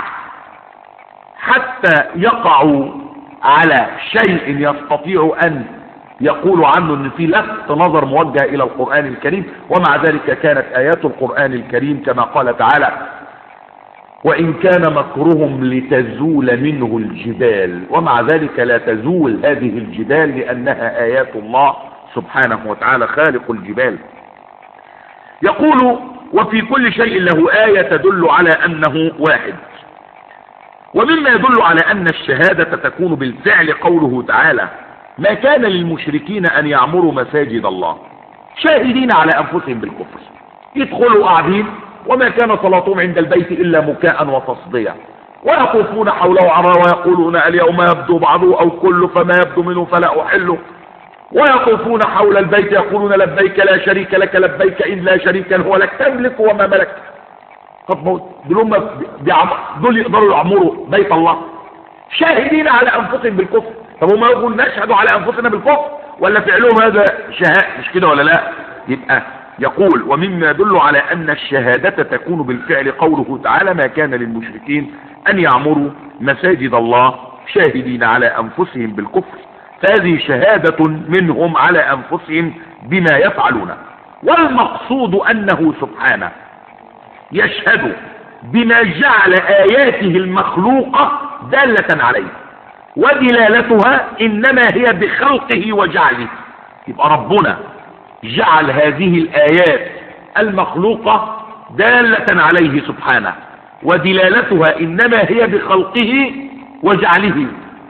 حتى يقعوا على شيء يستطيع أن يقول عنه ان في لفت نظر موجه الى القرآن الكريم ومع ذلك كانت ايات القرآن الكريم كما قال تعالى وإن كان مكرهم لتزول منه الجبال ومع ذلك لا تزول هذه الجبال لأنها آيات الله سبحانه وتعالى خالق الجبال يقول وفي كل شيء له آية تدل على أنه واحد ومما يدل على أن الشهادة تكون بالفعل قوله تعالى ما كان للمشركين أن يعمروا مساجد الله شاهدين على أنفسهم بالكفر يدخلوا قاعدين وما كان صلاتهم عند البيت إلا مكاء وتصديا ويطوفون حوله عرى ويقولون اليوم يبدو بعضه أو كله فما يبدو منه فلا أحله ويطوفون حول البيت يقولون لبيك لا شريك لك لبيك إن لا شريكا هو لك تملك وما ملك طب دول هم دول يقدروا يعمروا بيت الله شاهدين على أنفسهم بالكفر طب هم يقول نشهد على أنفسنا بالكفر ولا فعلهم هذا شهاء مش كده ولا لا يبقى يقول ومما يدل على أن الشهادة تكون بالفعل قوله تعالى ما كان للمشركين أن يعمروا مساجد الله شاهدين على أنفسهم بالكفر فهذه شهادة منهم على أنفسهم بما يفعلون والمقصود أنه سبحانه يشهد بما جعل آياته المخلوقة دالة عليه ودلالتها إنما هي بخلقه وجعله يبقى ربنا جعل هذه الآيات المخلوقة دالة عليه سبحانه ودلالتها إنما هي بخلقه وجعله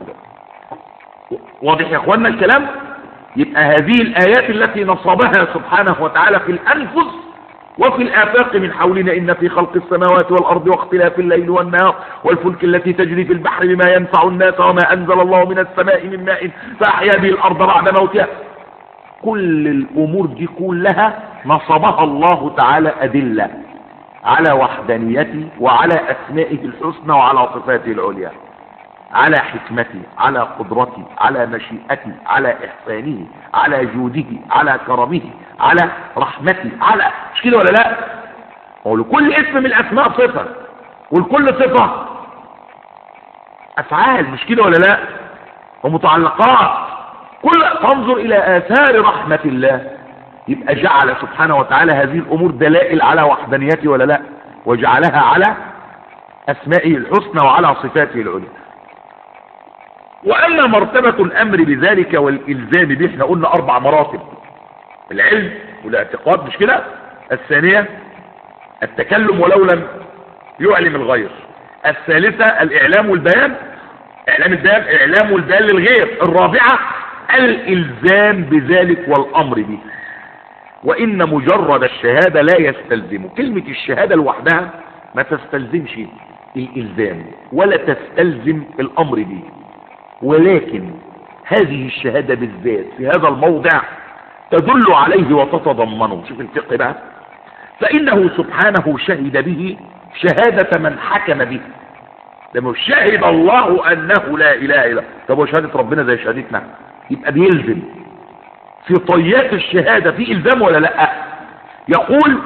واضح يا اخوانا الكلام يبقى هذه الآيات التي نصبها سبحانه وتعالى في الأنفس وفي الآفاق من حولنا إن في خلق السماوات والأرض واختلاف الليل والنهار والفلك التي تجري في البحر بما ينفع الناس وما أنزل الله من السماء من ماء فأحيا به الأرض بعد موتها كل الأمور دي كلها نصبها الله تعالى أدلة على وحدانيته وعلى أسمائه الحسنى وعلى صفاته العليا على حكمته على قدرته على مشيئته على إحسانه على جوده على كرمه على رحمته على مش كده ولا لا هو لكل اسم من الأسماء صفة ولكل صفة أفعال مش كده ولا لا ومتعلقات كل تنظر إلى آثار رحمة الله يبقى جعل سبحانه وتعالى هذه الأمور دلائل على وحدانيته ولا لا وجعلها على أسمائه الحسنى وعلى صفاته العليا وأما مرتبة الأمر بذلك والإلزام به احنا قلنا أربع مراتب العلم والاعتقاد مش كده الثانية التكلم ولو لم يعلم الغير الثالثة الإعلام والبيان إعلام البيان إعلام والبيان للغير الرابعة الإلزام بذلك والأمر به وإن مجرد الشهادة لا يستلزم كلمة الشهادة لوحدها ما تستلزمش الإلزام ولا تستلزم الأمر به ولكن هذه الشهادة بالذات في هذا الموضع تدل عليه وتتضمنه شوف الفقه بقى فإنه سبحانه شهد به شهادة من حكم به لما شهد الله أنه لا إله إلا طب وشهادة ربنا زي شهادتنا يبقى بيلزم في طيات الشهادة في إلزام ولا لا يقول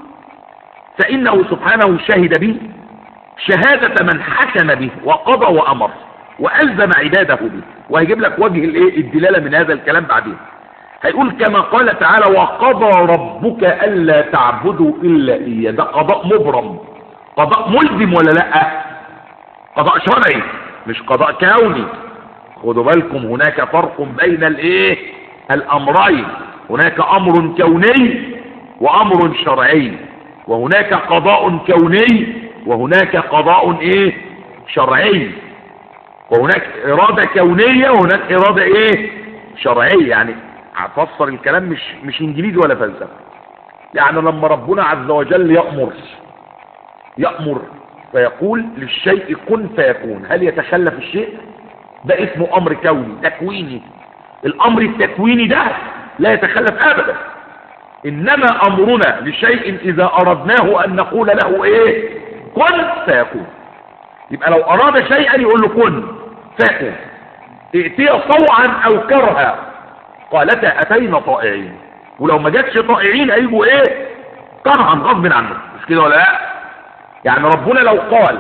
فإنه سبحانه شهد به شهادة من حكم به وقضى وأمر وألزم عباده به وهيجيب لك وجه الايه الدلالة من هذا الكلام بعدين هيقول كما قال تعالى وقضى ربك ألا تعبدوا إلا إياه ده قضاء مبرم قضاء ملزم ولا لا قضاء شرعي مش قضاء كوني خدوا بالكم هناك فرق بين الايه الامرين هناك امر كوني وامر شرعي وهناك قضاء كوني وهناك قضاء ايه شرعي وهناك ارادة كونية وهناك ارادة ايه شرعية يعني هفسر الكلام مش مش انجليزي ولا فلسفة يعني لما ربنا عز وجل يأمر يأمر فيقول للشيء كن فيكون هل يتخلف الشيء ده اسمه امر كوني تكويني الامر التكويني ده لا يتخلف ابدا انما امرنا لشيء اذا اردناه ان نقول له ايه كن فيكون يبقى لو اراد شيئا يقول له كن فيكون ائتيه طوعا او كرها قالتا اتينا طائعين ولو ما جاتش طائعين هيجوا ايه كرها غصب عنهم مش كده ولا لا يعني ربنا لو قال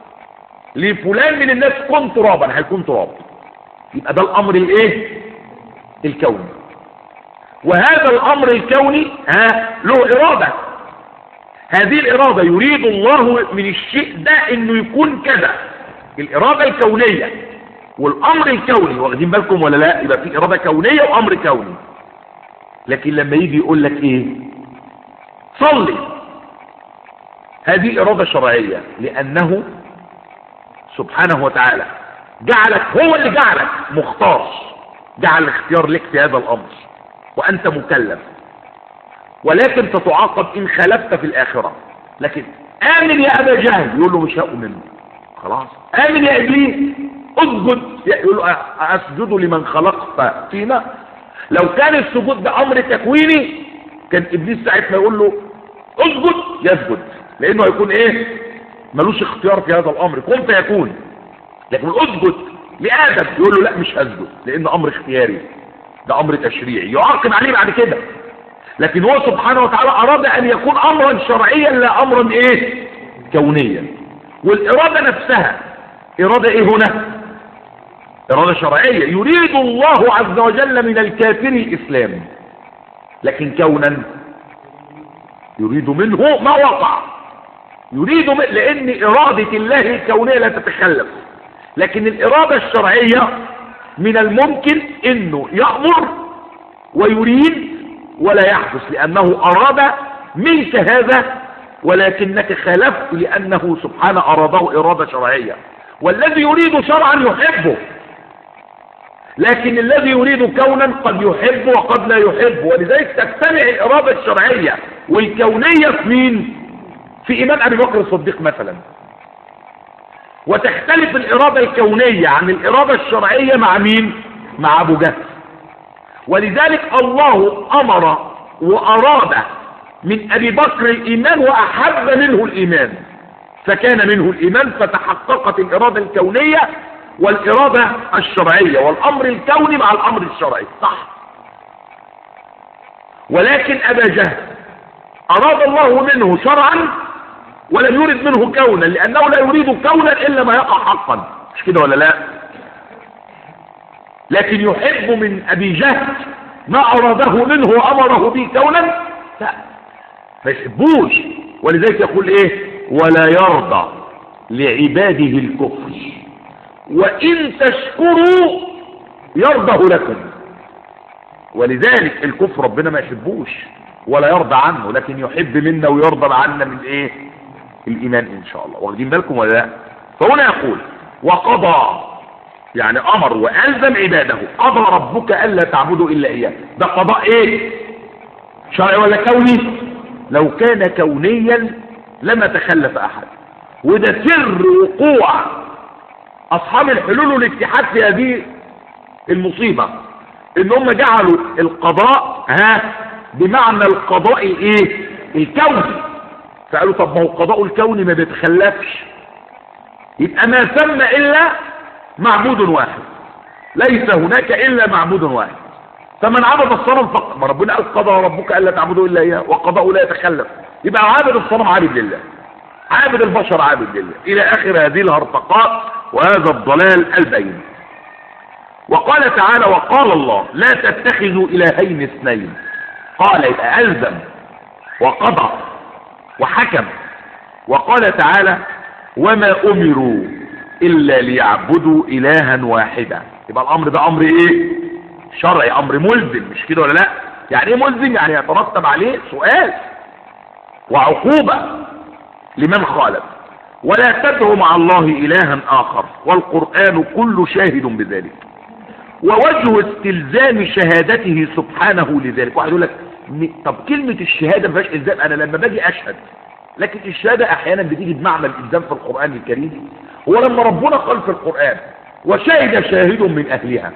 لفلان من الناس كن ترابا هيكون تراب يبقى ده الامر الايه الكوني وهذا الامر الكوني ها له اراده هذه الاراده يريد الله من الشيء ده انه يكون كذا الاراده الكونيه والامر الكوني واخدين بالكم ولا لا يبقى في اراده كونيه وامر كوني لكن لما يجي يقول لك ايه صلي هذه اراده شرعيه لانه سبحانه وتعالى جعلك هو اللي جعلك مختار جعل الاختيار لك في هذا الامر وانت مكلف ولكن ستعاقب ان خالفت في الاخره لكن امن يا ابا جهل يقول له مش هؤمن خلاص امن يا ابليس اسجد يقول له اسجد لمن خلقت فينا لو كان السجود ده امر تكويني كان ابليس ساعه ما يقول له اسجد يسجد لانه هيكون ايه ملوش اختيار في هذا الامر كن فيكون لكن اسجد لادم يقول له لا مش هسجد لان امر اختياري ده امر تشريعي يعاقب عليه بعد كده لكن هو سبحانه وتعالى اراد ان يكون امرا شرعيا لا امرا ايه كونيا والاراده نفسها اراده ايه هنا اراده شرعيه يريد الله عز وجل من الكافر الاسلام لكن كونا يريد منه ما وقع يريد من لان اراده الله الكونيه لا تتخلف لكن الاراده الشرعيه من الممكن انه يامر ويريد ولا يحدث لأنه أراد منك هذا ولكنك خالفت لأنه سبحانه أراده إرادة شرعية والذي يريد شرعا يحبه لكن الذي يريد كونا قد يحب وقد لا يحب ولذلك تجتمع الإرادة الشرعية والكونية في مين في إيمان أبي بكر الصديق مثلا وتختلف الإرادة الكونية عن الإرادة الشرعية مع مين مع أبو جهل ولذلك الله أمر وأراد من أبي بكر الإيمان وأحب منه الإيمان فكان منه الإيمان فتحققت الإرادة الكونية والإرادة الشرعية والأمر الكوني مع الأمر الشرعي صح ولكن أبا جهل أراد الله منه شرعا ولم يرد منه كونا لأنه لا يريد كونا إلا ما يقع حقا مش كده ولا لا لكن يحب من أبي جهل ما أراده منه وأمره به كونا لا ما يحبوش ولذلك يقول إيه ولا يرضى لعباده الكفر وإن تشكروا يرضه لكم ولذلك الكفر ربنا ما يحبوش ولا يرضى عنه لكن يحب منا ويرضى عنا من ايه الايمان ان شاء الله واخدين بالكم ولا لا فهنا يقول وقضى يعني امر والزم عباده قضى ربك الا تعبدوا الا اياه ده قضاء ايه شرعي ولا كوني لو كان كونيا لما تخلف احد وده سر وقوع اصحاب الحلول والاتحاد في هذه المصيبة ان هم جعلوا القضاء ها بمعنى القضاء الايه الكوني فقالوا طب ما هو القضاء الكوني ما بيتخلفش يبقى ما ثم الا معبود واحد ليس هناك الا معبود واحد فمن عبد الصنم فقط ما ربنا قال قضى ربك الا تعبدوا الا اياه وقضاء لا يتخلف يبقى عابد الصنم عابد لله عابد البشر عابد لله الى اخر هذه الهرطقات وهذا الضلال البين وقال تعالى وقال الله لا تتخذوا الهين اثنين قال يبقى الزم وقضى وحكم وقال تعالى وما امروا الا ليعبدوا الها واحدا يبقى الامر ده امر ايه شرعي امر ملزم مش كده ولا لا يعني ايه ملزم يعني يترتب عليه سؤال وعقوبة لمن خالف ولا تدعو مع الله الها اخر والقرآن كله شاهد بذلك ووجه استلزام شهادته سبحانه لذلك واحد يقول لك طب كلمة الشهادة ما فيهاش الزام انا لما باجي اشهد لكن الشهادة احيانا بتيجي بمعنى الالزام في القرآن الكريم هو لما ربنا قال في القرآن وشهد شاهد من اهلها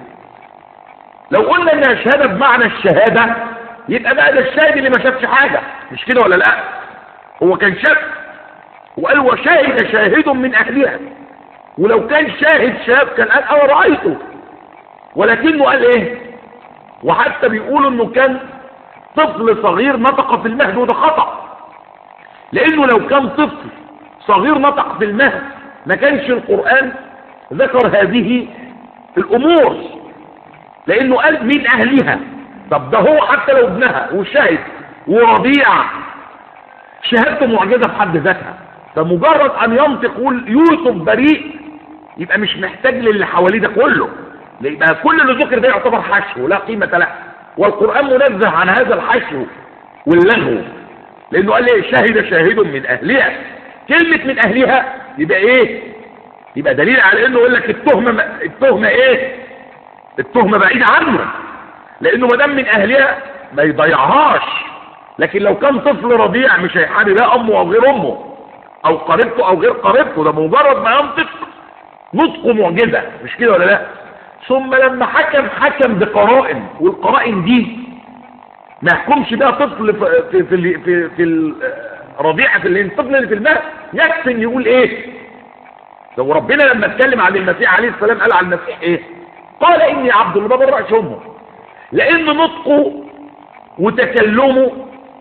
لو قلنا انها شهادة بمعنى الشهادة يبقى بقى ده الشاهد اللي ما شافش حاجة مش كده ولا لا هو كان شاف وقال وشاهد شاهد من اهلها ولو كان شاهد شاف كان قال انا رأيته ولكنه قال ايه وحتى بيقولوا انه كان طفل صغير نطق في المهد وده خطأ لانه لو كان طفل صغير نطق في المهد ما كانش القرآن ذكر هذه الامور لانه قال من اهلها طب ده هو حتى لو ابنها وشهد ورضيع شهادته معجزة في حد ذاتها فمجرد ان ينطق يقول يوسف بريء يبقى مش محتاج للي حواليه ده كله يبقى كل اللي ذكر ده يعتبر حشو لا قيمة له والقرآن منزه عن هذا الحشو واللغو لانه قال ايه شهد شاهد من اهلها كلمة من اهلها يبقى ايه يبقى دليل على انه يقول لك التهمة التهمة ايه التهمة بعيدة عنه لانه ما دام من اهلها ما يضيعهاش لكن لو كان طفل رضيع مش هيحارب لا امه او غير امه او قريبته او غير قريبته ده مجرد ما ينطق نطقه معجزة مش كده ولا لا ثم لما حكم حكم بقرائن والقرائن دي ما يحكمش بقى طفل في في في في, في الرضيعة في اللي الطفل اللي في الماء يكفي ان يقول ايه لو ربنا لما اتكلم عن المسيح عليه السلام قال عن المسيح ايه قال اني عبد الله ما برأش امه لان نطقه وتكلمه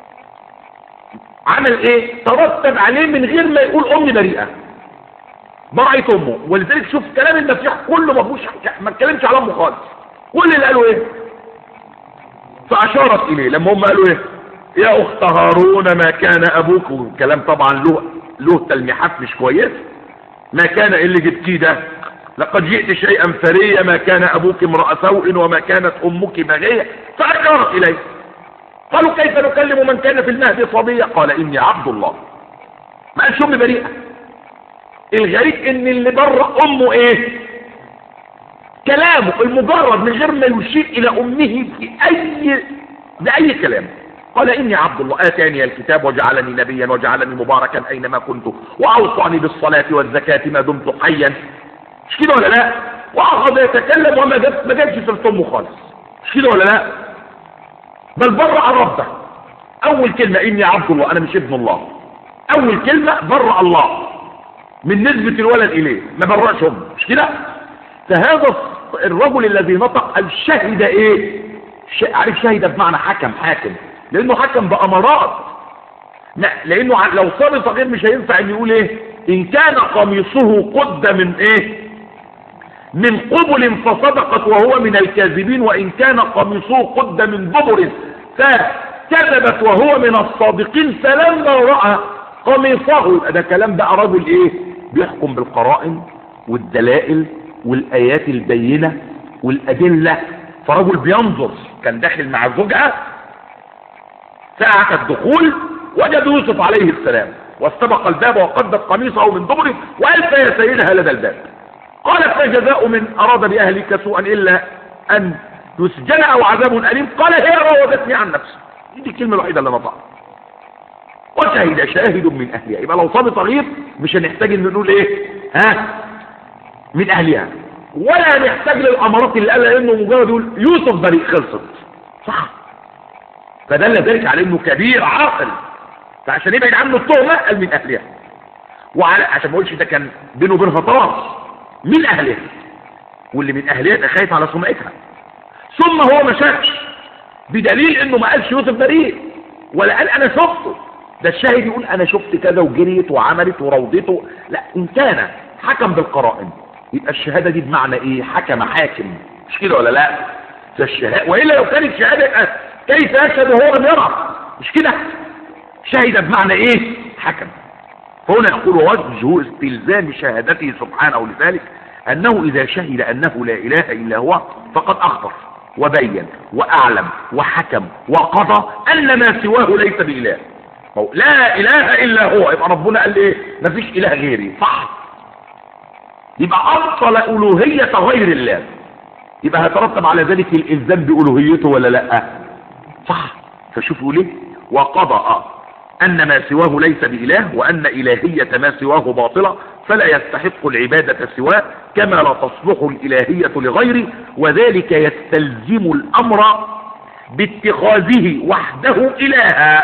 عمل ايه ترتب عليه من غير ما يقول امي بريئة برأيت امه ولذلك شوف كلام المسيح كله ما فيهوش ما اتكلمش على امه خالص كل اللي قالوا ايه فاشارت اليه لما هم قالوا ايه يا اخت هارون ما كان ابوك كلام طبعا له له تلميحات مش كويس ما كان اللي جبتيه ده لقد جئت شيئا فريا ما كان ابوك امرأ سوء وما كانت امك بغية فاشارت اليه قالوا كيف نكلم من كان في المهد صبيا قال اني عبد الله ما قالش امي بريئة الغريب ان اللي بره امه ايه كلامه المجرد من غير ما يشير الى امه في اي باي كلام قال اني عبد الله اتاني الكتاب وجعلني نبيا وجعلني مباركا اينما كنت واوصاني بالصلاة والزكاة ما دمت حيا مش كده ولا لا واخذ يتكلم وما جاب ما جابش سيره امه خالص مش كده ولا لا بل برأ ربه اول كلمة اني عبد الله انا مش ابن الله اول كلمة برأ الله من نسبة الولد اليه ما برأش امه مش كده فهذا الرجل الذي نطق قال شهد ايه ش... عارف شهد بمعنى حكم حاكم لانه حكم بامارات لا لانه لو صار صغير مش هينفع ان يقول ايه ان كان قميصه قد من ايه من قبل فصدقت وهو من الكاذبين وان كان قميصه قد من دبر فكذبت وهو من الصادقين فلما راى قميصه يبقى ده كلام بقى رجل ايه بيحكم بالقرائن والدلائل والايات البينة والادلة فرجل بينظر كان داخل مع زوجها ساعة الدخول وجد يوسف عليه السلام واستبق الباب وقدت قميصه من دبره والف يا سيدها لدى الباب قالت ما جزاء من اراد باهلك سوءا الا ان يسجن او عذاب اليم قال هي راودتني عن نفسي دي الكلمه الوحيده اللي نطقها وشهد شاهد من اهلها يبقى لو صبي صغير مش هنحتاج ان نقول ايه ها من اهلها ولا نحتاج للامارات اللي قالها انه مجرد يقول يوسف بريء خلصت صح فدل ذلك على انه كبير عاقل فعشان يبعد عنه التهمه قال من اهلها وعلى عشان ما اقولش ده كان بينه وبين فترات من اهلها واللي من اهلها ده خايف على سمعتها ثم هو ما شافش بدليل انه ما قالش يوسف بريء ولا قال انا شفته ده الشاهد يقول انا شفت كذا وجريت وعملت وروضته لا ان كان حكم بالقرائن يبقى الشهادة دي بمعنى ايه حكم حاكم مش كده ولا لا فالشهادة وإلا لو كانت شهادة يبقى كيف يشهد وهو لم يرى مش كده شهد بمعنى ايه حكم فهنا يقول وجه استلزام شهادته سبحانه لذلك انه اذا شهد انه لا اله الا هو فقد اخبر وبين واعلم وحكم وقضى ان ما سواه ليس باله لا اله الا هو يبقى ربنا قال ايه مفيش اله غيري صح يبقى ابطل الوهية غير الله يبقى هترتب على ذلك الالزام بالوهيته ولا لا صح فشوفوا ليه وقضى ان ما سواه ليس باله وان الهية ما سواه باطلة فلا يستحق العبادة سواه كما لا تصلح الالهية لغيره وذلك يستلزم الامر باتخاذه وحده الها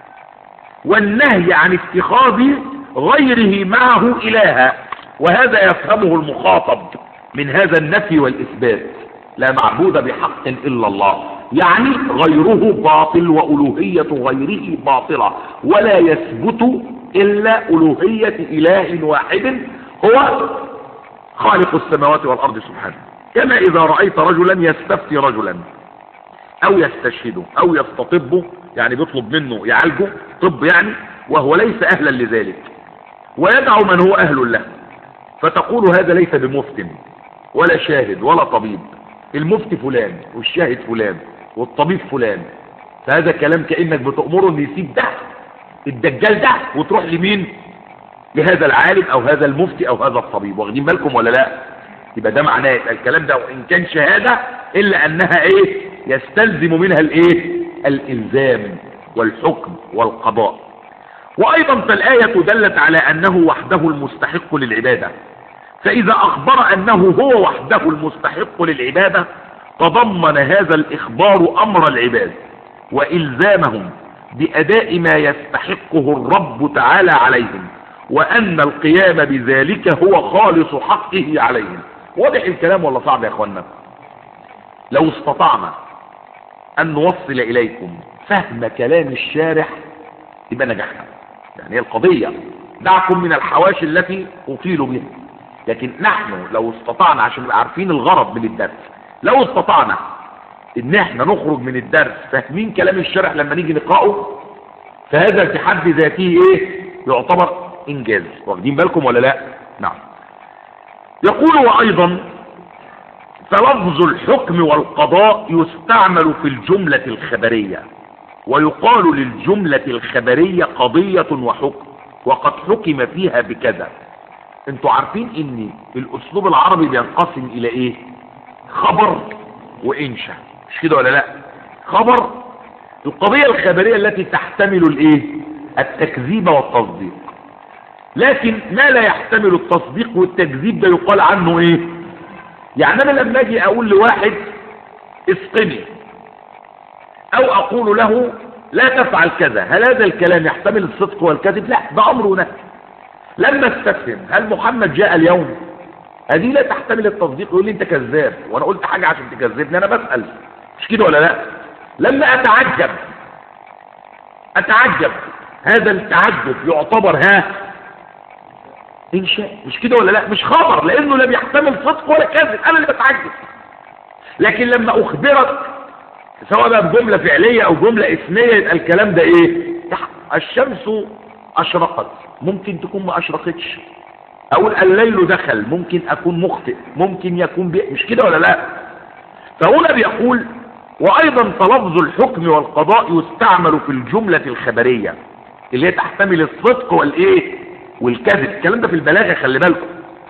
والنهي عن اتخاذ غيره معه الها وهذا يفهمه المخاطب من هذا النفي والإثبات لا معبود بحق إلا الله يعني غيره باطل وألوهية غيره باطلة ولا يثبت إلا ألوهية إله واحد هو خالق السماوات والأرض سبحانه كما إذا رأيت رجلا يستفتي رجلا أو يستشهده أو يستطبه يعني بيطلب منه يعالجه طب يعني وهو ليس أهلا لذلك ويدع من هو أهل له فتقول هذا ليس بمفت ولا شاهد ولا طبيب المفتي فلان والشاهد فلان والطبيب فلان فهذا كلام كأنك بتأمره ان يسيب ده الدجال ده وتروح لمين لهذا العالم او هذا المفتي او هذا الطبيب واخدين بالكم ولا لا يبقى ده معناه يبقى الكلام ده وان كان شهادة الا انها ايه يستلزم منها الايه الالزام والحكم والقضاء وايضا فالاية دلت على انه وحده المستحق للعبادة فاذا اخبر انه هو وحده المستحق للعبادة تضمن هذا الاخبار امر العباد والزامهم باداء ما يستحقه الرب تعالى عليهم وان القيام بذلك هو خالص حقه عليهم واضح الكلام ولا صعب يا اخوانا لو استطعنا ان نوصل اليكم فهم كلام الشارح يبقى نجحنا يعني هي القضية دعكم من الحواشي التي اطيل بها لكن نحن لو استطعنا عشان نبقى عارفين الغرض من الدرس لو استطعنا ان احنا نخرج من الدرس فاهمين كلام الشرح لما نيجي نقرأه فهذا في حد ذاته ايه يعتبر انجاز واخدين بالكم ولا لا نعم يقول وايضا فلفظ الحكم والقضاء يستعمل في الجملة الخبرية ويقال للجملة الخبرية قضية وحكم وقد حكم فيها بكذا انتوا عارفين ان الاسلوب العربي بينقسم الى ايه خبر وانشاء مش كده ولا لا خبر القضية الخبرية التي تحتمل الايه التكذيب والتصديق لكن ما لا يحتمل التصديق والتكذيب ده يقال عنه ايه يعني انا لما اجي اقول لواحد اسقني او اقول له لا تفعل كذا هل هذا الكلام يحتمل الصدق والكذب لا ده امر ونهي لما استفهم هل محمد جاء اليوم هذه لا تحتمل التصديق يقول لي انت كذاب وانا قلت حاجة عشان تكذبني انا بسأل مش كده ولا لا لما اتعجب اتعجب هذا التعجب يعتبر ها انشاء مش كده ولا لا مش خبر لانه لا بيحتمل صدق ولا كذب انا اللي بتعجب لكن لما اخبرك سواء بقى بجملة فعلية او جملة اسمية يبقى الكلام ده ايه الشمس اشرقت ممكن تكون ما اشرقتش اقول الليل دخل ممكن اكون مخطئ ممكن يكون بي... مش كده ولا لا فهنا بيقول وايضا فلفظ الحكم والقضاء يستعمل في الجملة الخبرية اللي هي تحتمل الصدق والايه والكذب الكلام ده في البلاغة خلي بالكم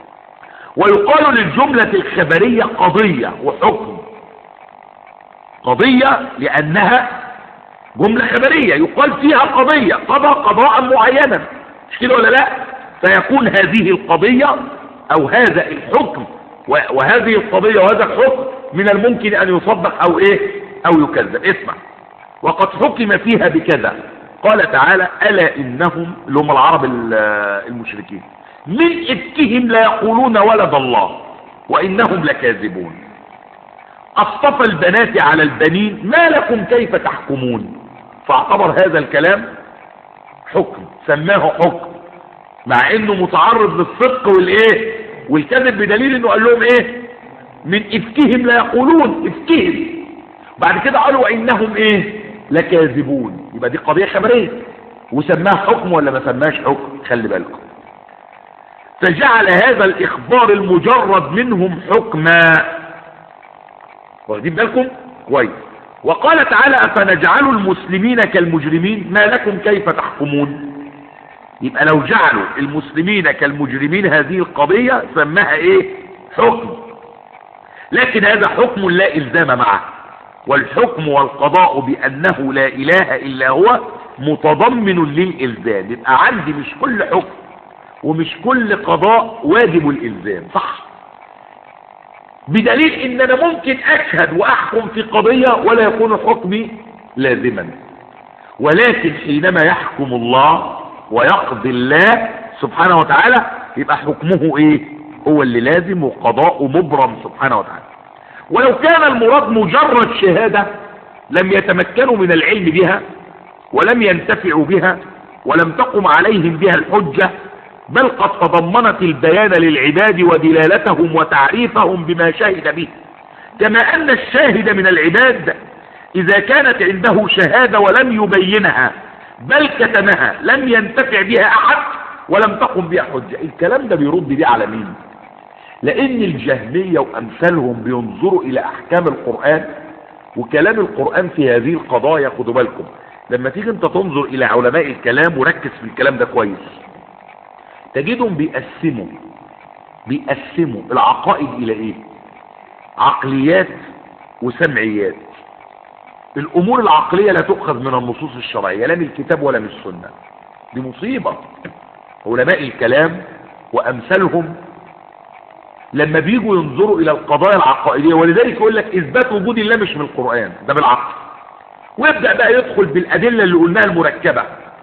ويقال للجملة الخبرية قضية وحكم قضية لأنها جملة خبرية يقال فيها قضية قضى قضاء معينا مش كده ولا لا فيكون هذه القضية أو هذا الحكم وهذه القضية وهذا الحكم من الممكن أن يصدق أو إيه أو يكذب اسمع وقد حكم فيها بكذا قال تعالى ألا إنهم لهم العرب المشركين من إفكهم لا يقولون ولد الله وإنهم لكاذبون اصطفى البنات على البنين ما لكم كيف تحكمون فاعتبر هذا الكلام حكم سماه حكم مع انه متعرض للصدق والايه والكذب بدليل انه قال لهم ايه من افكهم لا يقولون افكهم بعد كده قالوا وانهم ايه لكاذبون يبقى دي قضية خبرية وسماها حكم ولا ما سماش حكم خلي بالكم فجعل هذا الاخبار المجرد منهم حكما واخدين بالكم كويس وقال تعالى افنجعل المسلمين كالمجرمين ما لكم كيف تحكمون يبقى لو جعلوا المسلمين كالمجرمين هذه القضية سماها ايه حكم لكن هذا حكم لا الزام معه والحكم والقضاء بانه لا اله الا هو متضمن للالزام يبقى عندي مش كل حكم ومش كل قضاء واجب الالزام صح بدليل ان انا ممكن اشهد واحكم في قضية ولا يكون حكمي لازما ولكن حينما يحكم الله ويقضي الله سبحانه وتعالى يبقى حكمه ايه هو اللي لازم وقضاءه مبرم سبحانه وتعالى ولو كان المراد مجرد شهادة لم يتمكنوا من العلم بها ولم ينتفعوا بها ولم تقم عليهم بها الحجة بل قد تضمنت البيان للعباد ودلالتهم وتعريفهم بما شهد به كما أن الشاهد من العباد إذا كانت عنده شهادة ولم يبينها بل كتمها لم ينتفع بها أحد ولم تقم بها حجة الكلام ده بيرد بيه على مين لأن الجهمية وأمثالهم بينظروا إلى أحكام القرآن وكلام القرآن في هذه القضايا خدوا بالكم لما تيجي انت تنظر إلى علماء الكلام وركز في الكلام ده كويس تجدهم بيقسموا بيقسموا العقائد إلى إيه عقليات وسمعيات الامور العقلية لا تؤخذ من النصوص الشرعية لا من الكتاب ولا من السنة دي مصيبة علماء الكلام وامثالهم لما بيجوا ينظروا الى القضايا العقائدية ولذلك يقول لك اثبات وجود الله مش من القرآن ده بالعقل ويبدأ بقى يدخل بالادلة اللي قلناها المركبة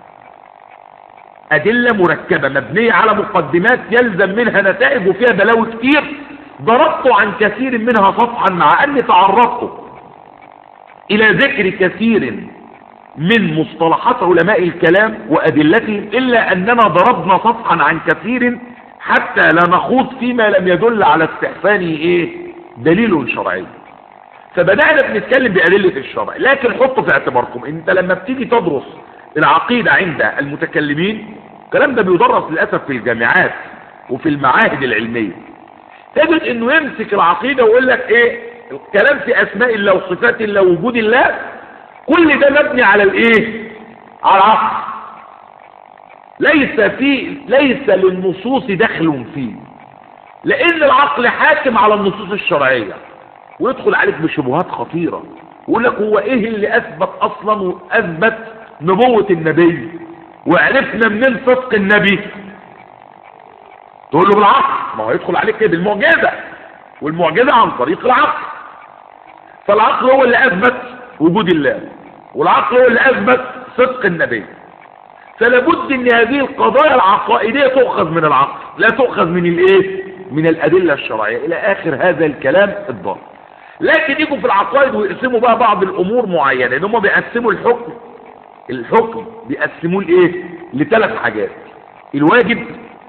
ادلة مركبة مبنية على مقدمات يلزم منها نتائج وفيها بلاوي كتير ضربت عن كثير منها صفحا مع اني تعرضت الى ذكر كثير من مصطلحات علماء الكلام وادلتهم الا اننا ضربنا صفحا عن كثير حتى لا نخوض فيما لم يدل على استحسانه ايه دليل شرعي فبدأنا بنتكلم بأدلة الشرع لكن حطوا في اعتباركم انت لما بتيجي تدرس العقيدة عند المتكلمين الكلام ده بيدرس للأسف في الجامعات وفي المعاهد العلمية تجد انه يمسك العقيدة ويقول لك ايه الكلام في اسماء الله وصفات الله ووجود الله كل ده مبني على الايه على العقل ليس في ليس للنصوص دخل فيه لان العقل حاكم على النصوص الشرعية ويدخل عليك بشبهات خطيرة ويقول لك هو ايه اللي اثبت اصلا واثبت نبوة النبي وعرفنا منين صدق النبي تقول له بالعقل ما هو يدخل عليك كده بالمعجزة والمعجزة عن طريق العقل فالعقل هو اللي اثبت وجود الله والعقل هو اللي اثبت صدق النبي فلابد ان هذه القضايا العقائدية تؤخذ من العقل لا تؤخذ من الايه من الادلة الشرعية الى اخر هذا الكلام الضال لكن يجوا في العقائد ويقسموا بقى بعض الامور معينة ان هم بيقسموا الحكم الحكم بيقسموه لايه لثلاث حاجات الواجب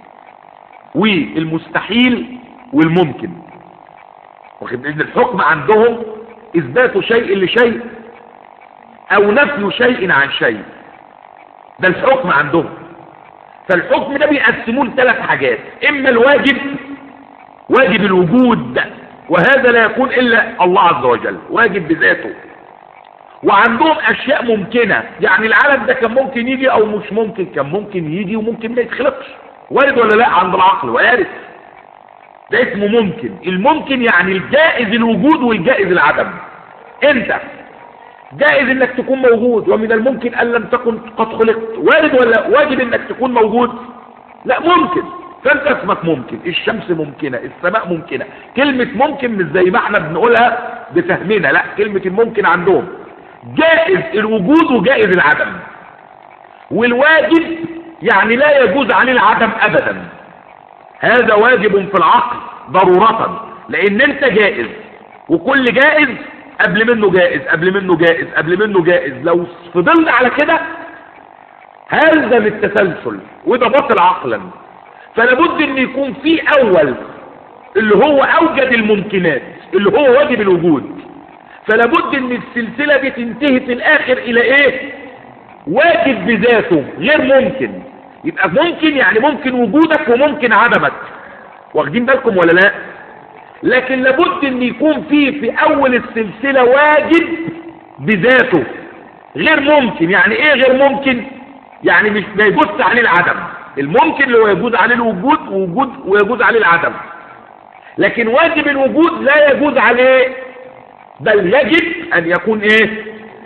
والمستحيل والممكن واخد ان الحكم عندهم اثبات شيء لشيء او نفي شيء عن شيء ده الحكم عندهم فالحكم ده بيقسموه لثلاث حاجات اما الواجب واجب الوجود وهذا لا يكون الا الله عز وجل واجب بذاته وعندهم اشياء ممكنة يعني العالم ده كان ممكن يجي او مش ممكن كان ممكن يجي وممكن ما يتخلقش وارد ولا لا عند العقل وارد ده اسمه ممكن الممكن يعني الجائز الوجود والجائز العدم انت جائز انك تكون موجود ومن الممكن ان لم تكن قد خلقت وارد ولا واجب انك تكون موجود لا ممكن فانت اسمك ممكن الشمس ممكنة السماء ممكنة كلمة ممكن مش زي ما احنا بنقولها بفهمنا لا كلمة الممكن عندهم جائز الوجود وجائز العدم والواجب يعني لا يجوز عليه العدم ابدا هذا واجب في العقل ضرورة لان انت جائز وكل جائز قبل منه جائز قبل منه جائز قبل منه جائز لو فضلنا على كده هلزم التسلسل وده باطل عقلا فلابد ان يكون في اول اللي هو اوجد الممكنات اللي هو واجب الوجود فلابد ان السلسلة دي تنتهي في الاخر الى ايه واجب بذاته غير ممكن يبقى ممكن يعني ممكن وجودك وممكن عدمك واخدين بالكم ولا لا لكن لابد ان يكون فيه في اول السلسلة واجب بذاته غير ممكن يعني ايه غير ممكن يعني مش ما يجوز عليه العدم الممكن اللي هو يجوز عليه الوجود ووجود ويجوز عليه العدم لكن واجب الوجود لا يجوز عليه بل يجب ان يكون ايه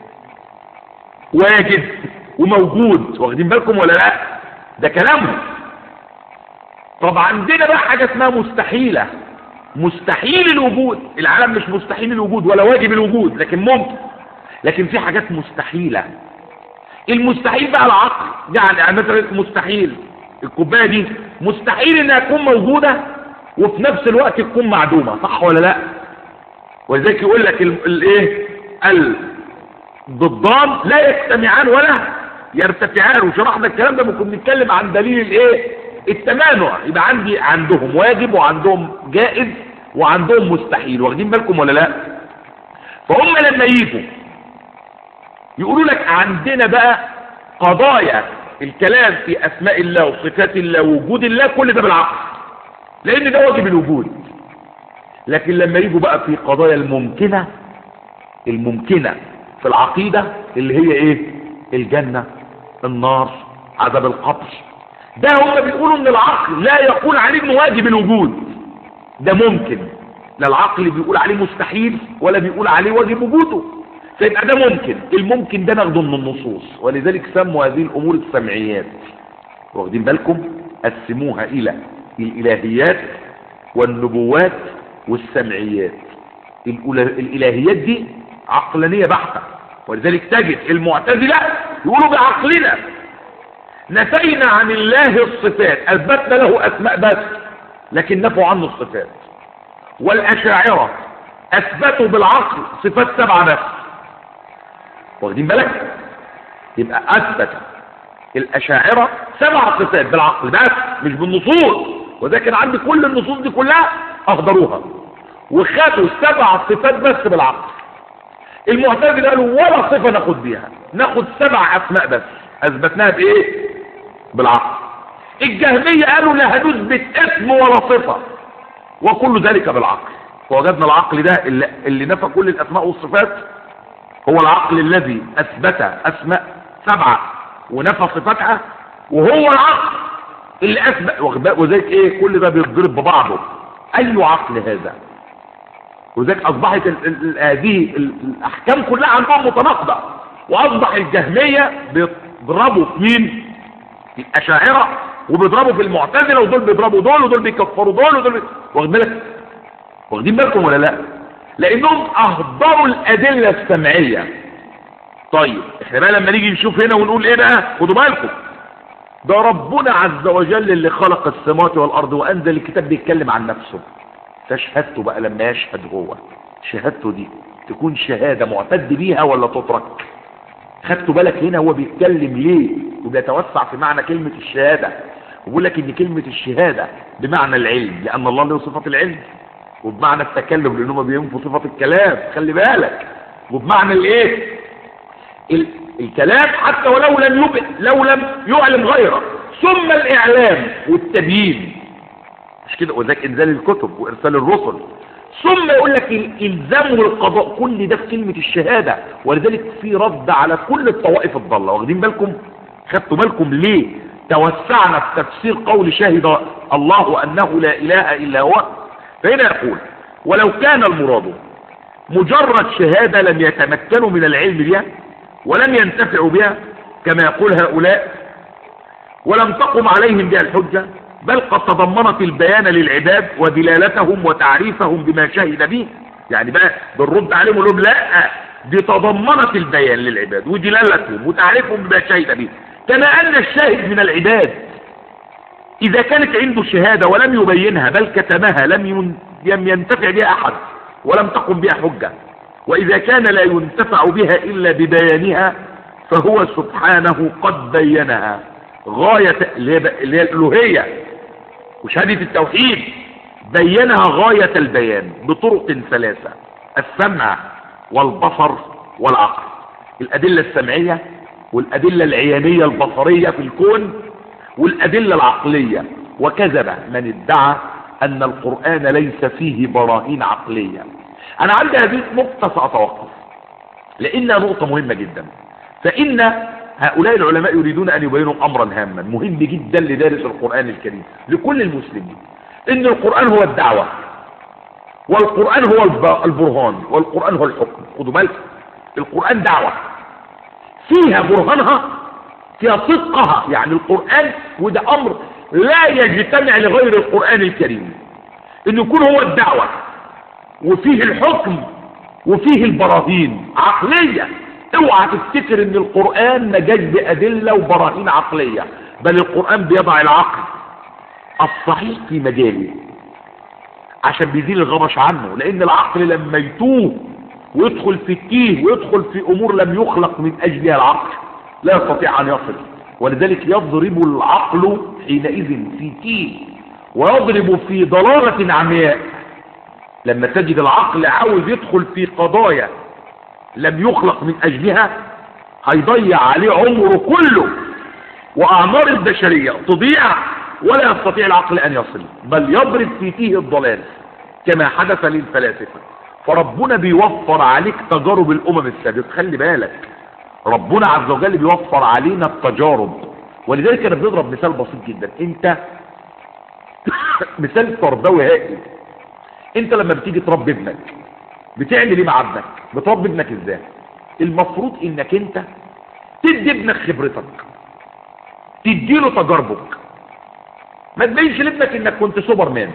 واجب وموجود واخدين بالكم ولا لا ده كلامهم طب عندنا بقى حاجة اسمها مستحيلة مستحيل الوجود العالم مش مستحيل الوجود ولا واجب الوجود لكن ممكن لكن في حاجات مستحيلة المستحيل بقى العقل يعني مثلا مستحيل الكوبايه دي مستحيل انها تكون موجودة وفي نفس الوقت تكون معدومة صح ولا لا ولذلك يقول لك الايه ضدان لا يجتمعان ولا يرتفعان وشرحنا الكلام ده ممكن نتكلم عن دليل الايه التمانع يبقى عندي عندهم واجب وعندهم جائز وعندهم مستحيل واخدين بالكم ولا لا فهم لما يجوا يقولوا لك عندنا بقى قضايا الكلام في اسماء الله وصفات الله ووجود الله كل ده بالعقل لان ده واجب الوجود لكن لما يجوا بقى في قضايا الممكنة الممكنة في العقيدة اللي هي ايه الجنة النار عذاب القبر ده هم بيقولوا ان العقل لا يقول عليه انه واجب الوجود ده ممكن لا العقل بيقول عليه مستحيل ولا بيقول عليه واجب وجوده فيبقى ده ممكن الممكن ده ناخده من النصوص ولذلك سموا هذه الامور السمعيات واخدين بالكم قسموها الى الالهيات والنبوات والسمعيات الالهيات دي عقلانيه بحته ولذلك تجد المعتزله يقولوا بعقلنا نفينا عن الله الصفات اثبتنا له اسماء بس لكن نفوا عنه الصفات والاشاعره اثبتوا بالعقل صفات سبعه بس واخدين بالك يبقى اثبت الاشاعره سبع صفات بالعقل بس مش بالنصوص وده كان عندي كل النصوص دي كلها اخضروها وخدوا سبع صفات بس بالعقل المعتزله قالوا ولا صفه ناخد بيها ناخد سبع اسماء بس اثبتناها بايه بالعقل الجهميه قالوا لا هنثبت اسم ولا صفه وكل ذلك بالعقل فوجدنا العقل ده اللي, اللي نفى كل الاسماء والصفات هو العقل الذي اثبت اسماء سبعه ونفى صفاتها وهو العقل اللي اثبت وذلك ايه كل ده بيتضرب ببعضه اي عقل هذا وذلك اصبحت هذه الاحكام كلها عندهم متناقضه واصبح الجهميه بيضربوا في مين في الاشاعره وبيضربوا في المعتزله ودول بيضربوا دول ودول بيكفروا دول ودول بي... واخد بالك واخدين بالكم ولا لا لانهم اهدروا الادله السمعيه طيب احنا بقى لما نيجي نشوف هنا ونقول ايه بقى خدوا بالكم ده ربنا عز وجل اللي خلق السماوات والارض وانزل الكتاب بيتكلم عن نفسه فشهادته بقى لما يشهد هو شهادته دي تكون شهادة معتد بيها ولا تترك خدتوا بالك هنا هو بيتكلم ليه وبيتوسع في معنى كلمة الشهادة وبيقول لك ان كلمة الشهادة بمعنى العلم لان الله له صفة العلم وبمعنى التكلم لانهم بينفوا صفة الكلام خلي بالك وبمعنى الايه ال... الكلام حتى ولو لم يبق لو لم يعلم غيره ثم الاعلام والتبيين مش كده وذلك انزال الكتب وارسال الرسل ثم يقول لك الالزام والقضاء كل ده في كلمه الشهاده ولذلك في رد على كل الطوائف الضاله واخدين بالكم خدتوا بالكم ليه توسعنا في تفسير قول شهد الله انه لا اله الا هو فهنا يقول ولو كان المراد مجرد شهاده لم يتمكنوا من العلم بها ولم ينتفعوا بها كما يقول هؤلاء ولم تقم عليهم بها الحجه بل قد تضمنت البيان للعباد ودلالتهم وتعريفهم بما شهد به يعني بقى بالرد عليهم ونقول لا دي تضمنت البيان للعباد ودلالتهم وتعريفهم بما شهد به كما ان الشاهد من العباد اذا كانت عنده شهادة ولم يبينها بل كتمها لم ينتفع بها احد ولم تقم بها حجة واذا كان لا ينتفع بها الا ببيانها فهو سبحانه قد بينها غاية اللي هي الالوهية وشهادة التوحيد بينها غاية البيان بطرق ثلاثة السمع والبصر والعقل الأدلة السمعية والأدلة العيانية البصرية في الكون والأدلة العقلية وكذب من ادعى أن القرآن ليس فيه براهين عقلية أنا عندي هذه نقطة سأتوقف لأنها نقطة مهمة جدا فإن هؤلاء العلماء يريدون أن يبينوا أمرا هاما مهم جدا لدارس القرآن الكريم لكل المسلمين إن القرآن هو الدعوة والقرآن هو البرهان والقرآن هو الحكم خدوا بالك القرآن دعوة فيها برهانها فيها صدقها يعني القرآن وده أمر لا يجتمع لغير القرآن الكريم إن يكون هو الدعوة وفيه الحكم وفيه البراهين عقلية اوعى تفتكر ان القرآن ما جاش بأدلة وبراهين عقلية بل القرآن بيضع العقل الصحيح في مجاله عشان بيزيل الغبش عنه لان العقل لما يتوه ويدخل في التيه ويدخل في امور لم يخلق من اجلها العقل لا يستطيع ان يصل ولذلك يضرب العقل حينئذ في تيه ويضرب في ضلالة عمياء لما تجد العقل عاوز يدخل في قضايا لم يخلق من اجلها هيضيع عليه عمره كله واعمار البشرية تضيع ولا يستطيع العقل ان يصل بل يضرب في تيه الضلال كما حدث للفلاسفة فربنا بيوفر عليك تجارب الامم السابقة خلي بالك ربنا عز وجل بيوفر علينا التجارب ولذلك انا بنضرب مثال بسيط جدا انت مثال تربوي هائل انت لما بتيجي تربي ابنك بتعمل ايه مع ابنك بتربي ابنك ازاي المفروض انك انت تدي ابنك خبرتك تديله تجاربك ما تبينش لابنك انك كنت سوبر مان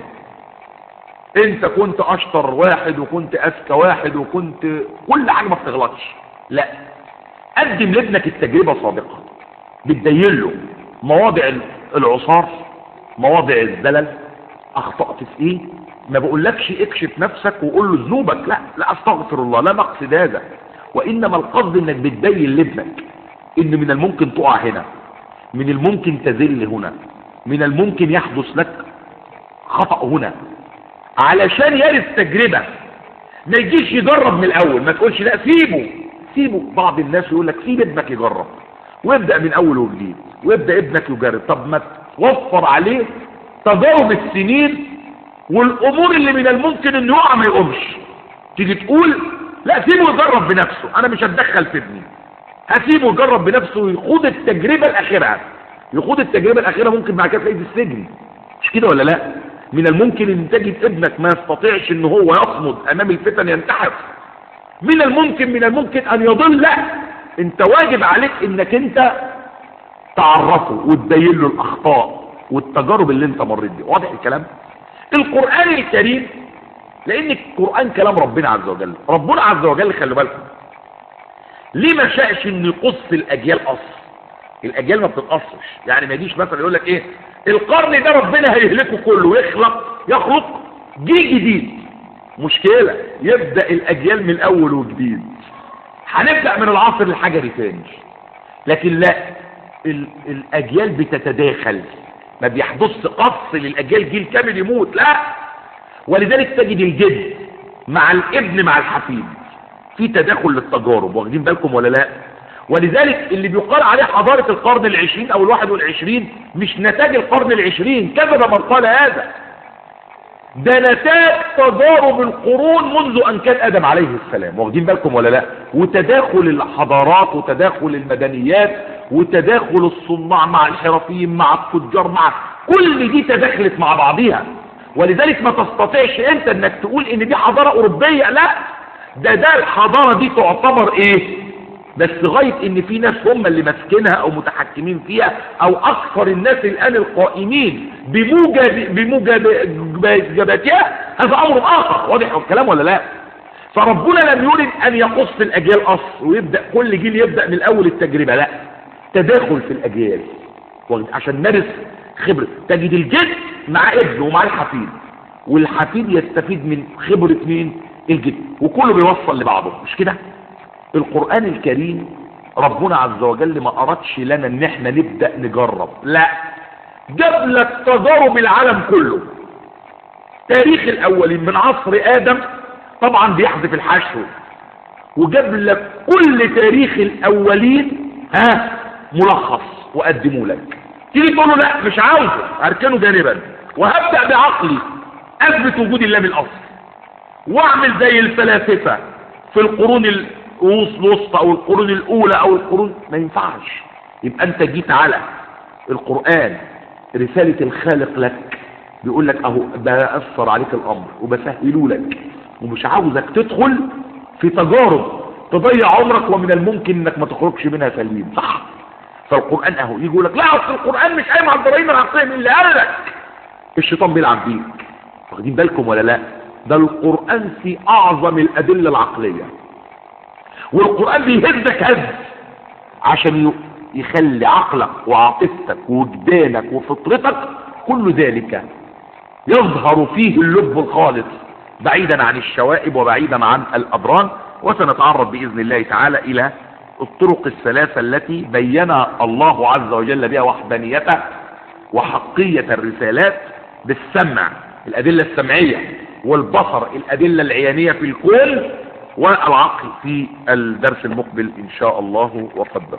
انت كنت اشطر واحد وكنت اذكى واحد وكنت كل حاجه ما بتغلطش لا قدم لابنك التجربه سابقه بتبين له مواضع العصار مواضع الزلل اخطأت في ايه ما بقولكش اكشف نفسك وقول له ذنوبك لا لا استغفر الله لا مقصد هذا وانما القصد انك بتبين لابنك ان من الممكن تقع هنا من الممكن تذل هنا من الممكن يحدث لك خطأ هنا علشان يرث تجربة ما يجيش يجرب من الاول ما تقولش لا سيبه سيبه بعض الناس يقول لك سيب ابنك يجرب ويبدأ من اول وجديد ويبدأ ابنك يجرب طب ما توفر عليه تجارب السنين والامور اللي من الممكن انه يقع ما يقومش تيجي تقول لا سيبه يجرب بنفسه انا مش هتدخل في ابني هسيبه يجرب بنفسه ويخوض التجربة الاخيرة يخوض التجربة الاخيرة ممكن بعد كده تلاقيه في السجن مش كده ولا لا من الممكن ان تجد ابنك ما يستطيعش ان هو يصمد امام الفتن ينتحر من الممكن من الممكن ان يضل لا انت واجب عليك انك انت تعرفه وتبين له الاخطاء والتجارب اللي انت مريت بيها واضح الكلام القرآن الكريم لان القرآن كلام ربنا عز وجل ربنا عز وجل خلي بالكم ليه ما شاءش ان يقص الاجيال قص الاجيال ما بتتقصش يعني ما يجيش مثلا يقول لك ايه القرن ده ربنا هيهلكه كله ويخلق يخلق جيل جديد مشكلة يبدأ الاجيال من الاول وجديد هنبدأ من العصر الحجري تاني لكن لا ال الاجيال بتتداخل ما بيحدث قص للاجيال جيل كامل يموت لا ولذلك تجد الجد مع الابن مع الحفيد في تداخل للتجارب واخدين بالكم ولا لا ولذلك اللي بيقال عليه حضارة القرن العشرين او الواحد والعشرين مش نتاج القرن العشرين كذب من قال هذا ده نتاج تجارب القرون منذ ان كان ادم عليه السلام واخدين بالكم ولا لا وتداخل الحضارات وتداخل المدنيات وتداخل الصناع مع الحرفيين مع التجار مع كل دي تداخلت مع بعضها ولذلك ما تستطيعش انت انك تقول ان دي حضارة اوروبية لا ده ده الحضارة دي تعتبر ايه بس غاية ان في ناس هم اللي ماسكينها او متحكمين فيها او اكثر الناس الان القائمين بموجب بموجباتها هذا امر اخر واضح الكلام ولا لا فربنا لم يرد ان يقص الاجيال قص ويبدأ كل جيل يبدأ من الاول التجربة لا تداخل في الاجيال عشان نرث خبرة تجد الجد مع ابنه ومع الحفيد والحفيد يستفيد من خبرة مين الجد وكله بيوصل لبعضه مش كده القرآن الكريم ربنا عز وجل ما أردش لنا ان احنا نبدأ نجرب لا جاب لك تجارب العالم كله تاريخ الاولين من عصر ادم طبعا بيحذف الحشو وجاب لك كل تاريخ الاولين ها ملخص وقدمه لك تيجي تقول له لا مش عاوزه اركنه جانبا وهبدأ بعقلي اثبت وجود الله من الاصل واعمل زي الفلاسفة في القرون الوسطى او القرون الاولى او القرون ما ينفعش يبقى انت جيت على القرآن رسالة الخالق لك بيقول لك اهو بأثر عليك الامر وبسهله لك ومش عاوزك تدخل في تجارب تضيع عمرك ومن الممكن انك ما تخرجش منها سليم صح فالقرآن اهو يجي يقول لك لا اصل القرآن مش قايم على الضرايب العقلية من اللي قال لك الشيطان بيلعب بيك واخدين بالكم ولا لا ده القرآن في اعظم الادلة العقلية والقرآن بيهزك هز عشان يخلي عقلك وعاطفتك ووجدانك وفطرتك كل ذلك يظهر فيه اللب الخالص بعيدا عن الشوائب وبعيدا عن الأبران وسنتعرض بإذن الله تعالى إلى الطرق الثلاثة التي بينها الله عز وجل بها وحدانيته وحقية الرسالات بالسمع الأدلة السمعية والبصر الأدلة العيانية في الكون والعقل في الدرس المقبل إن شاء الله وقدر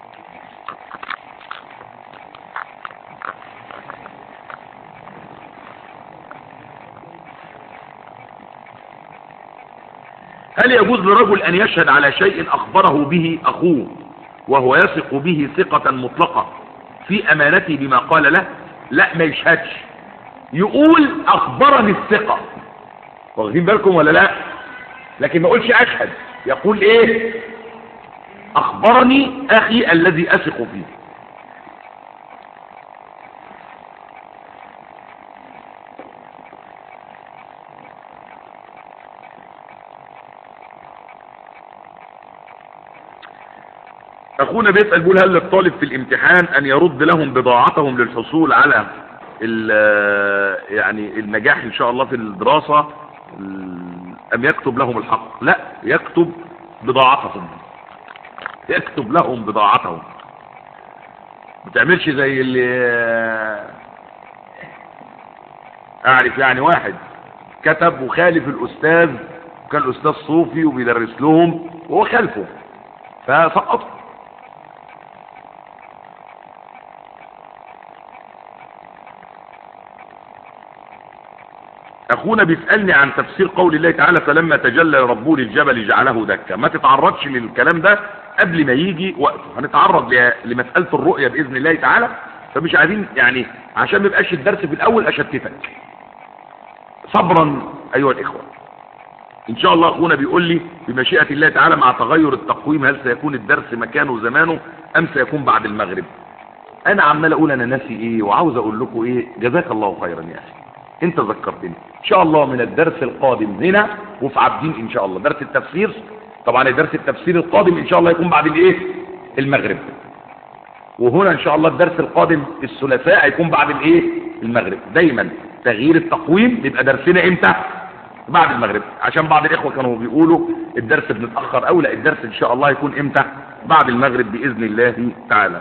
هل يجوز لرجل أن يشهد على شيء أخبره به أخوه وهو يثق به ثقة مطلقة في أمانته بما قال له لا ما يشهدش يقول أخبرني الثقة واخدين بالكم ولا لا لكن ما يقولش أشهد يقول إيه أخبرني أخي الذي أثق فيه اخونا بيسأل بيقول هل للطالب في الامتحان ان يرد لهم بضاعتهم للحصول على يعني النجاح ان شاء الله في الدراسة ام يكتب لهم الحق لا يكتب بضاعتهم يكتب لهم بضاعتهم ما تعملش زي اللي اعرف يعني واحد كتب وخالف الاستاذ وكان الاستاذ صوفي وبيدرس لهم وهو خالفه فسقطه اخونا بيسألني عن تفسير قول الله تعالى فلما تجلى ربه للجبل جعله دكا ما تتعرضش للكلام ده قبل ما يجي وقته هنتعرض لمسألة الرؤية بإذن الله تعالى فمش عايزين يعني عشان ما يبقاش الدرس في الأول أشتتك صبرا أيها الإخوة إن شاء الله أخونا بيقول لي بمشيئة الله تعالى مع تغير التقويم هل سيكون الدرس مكانه وزمانه أم سيكون بعد المغرب أنا عمال أقول أنا ناسي إيه وعاوز أقول لكم إيه جزاك الله خيرا يا أخي انت ذكرتني ان شاء الله من الدرس القادم هنا وفي عابدين ان شاء الله درس التفسير طبعا درس التفسير القادم ان شاء الله يكون بعد الايه المغرب وهنا ان شاء الله الدرس القادم الثلاثاء هيكون بعد الايه المغرب دايما تغيير التقويم يبقى درسنا امتى بعد المغرب عشان بعض الاخوه كانوا بيقولوا الدرس بنتاخر او لا الدرس ان شاء الله يكون امتى بعد المغرب باذن الله تعالى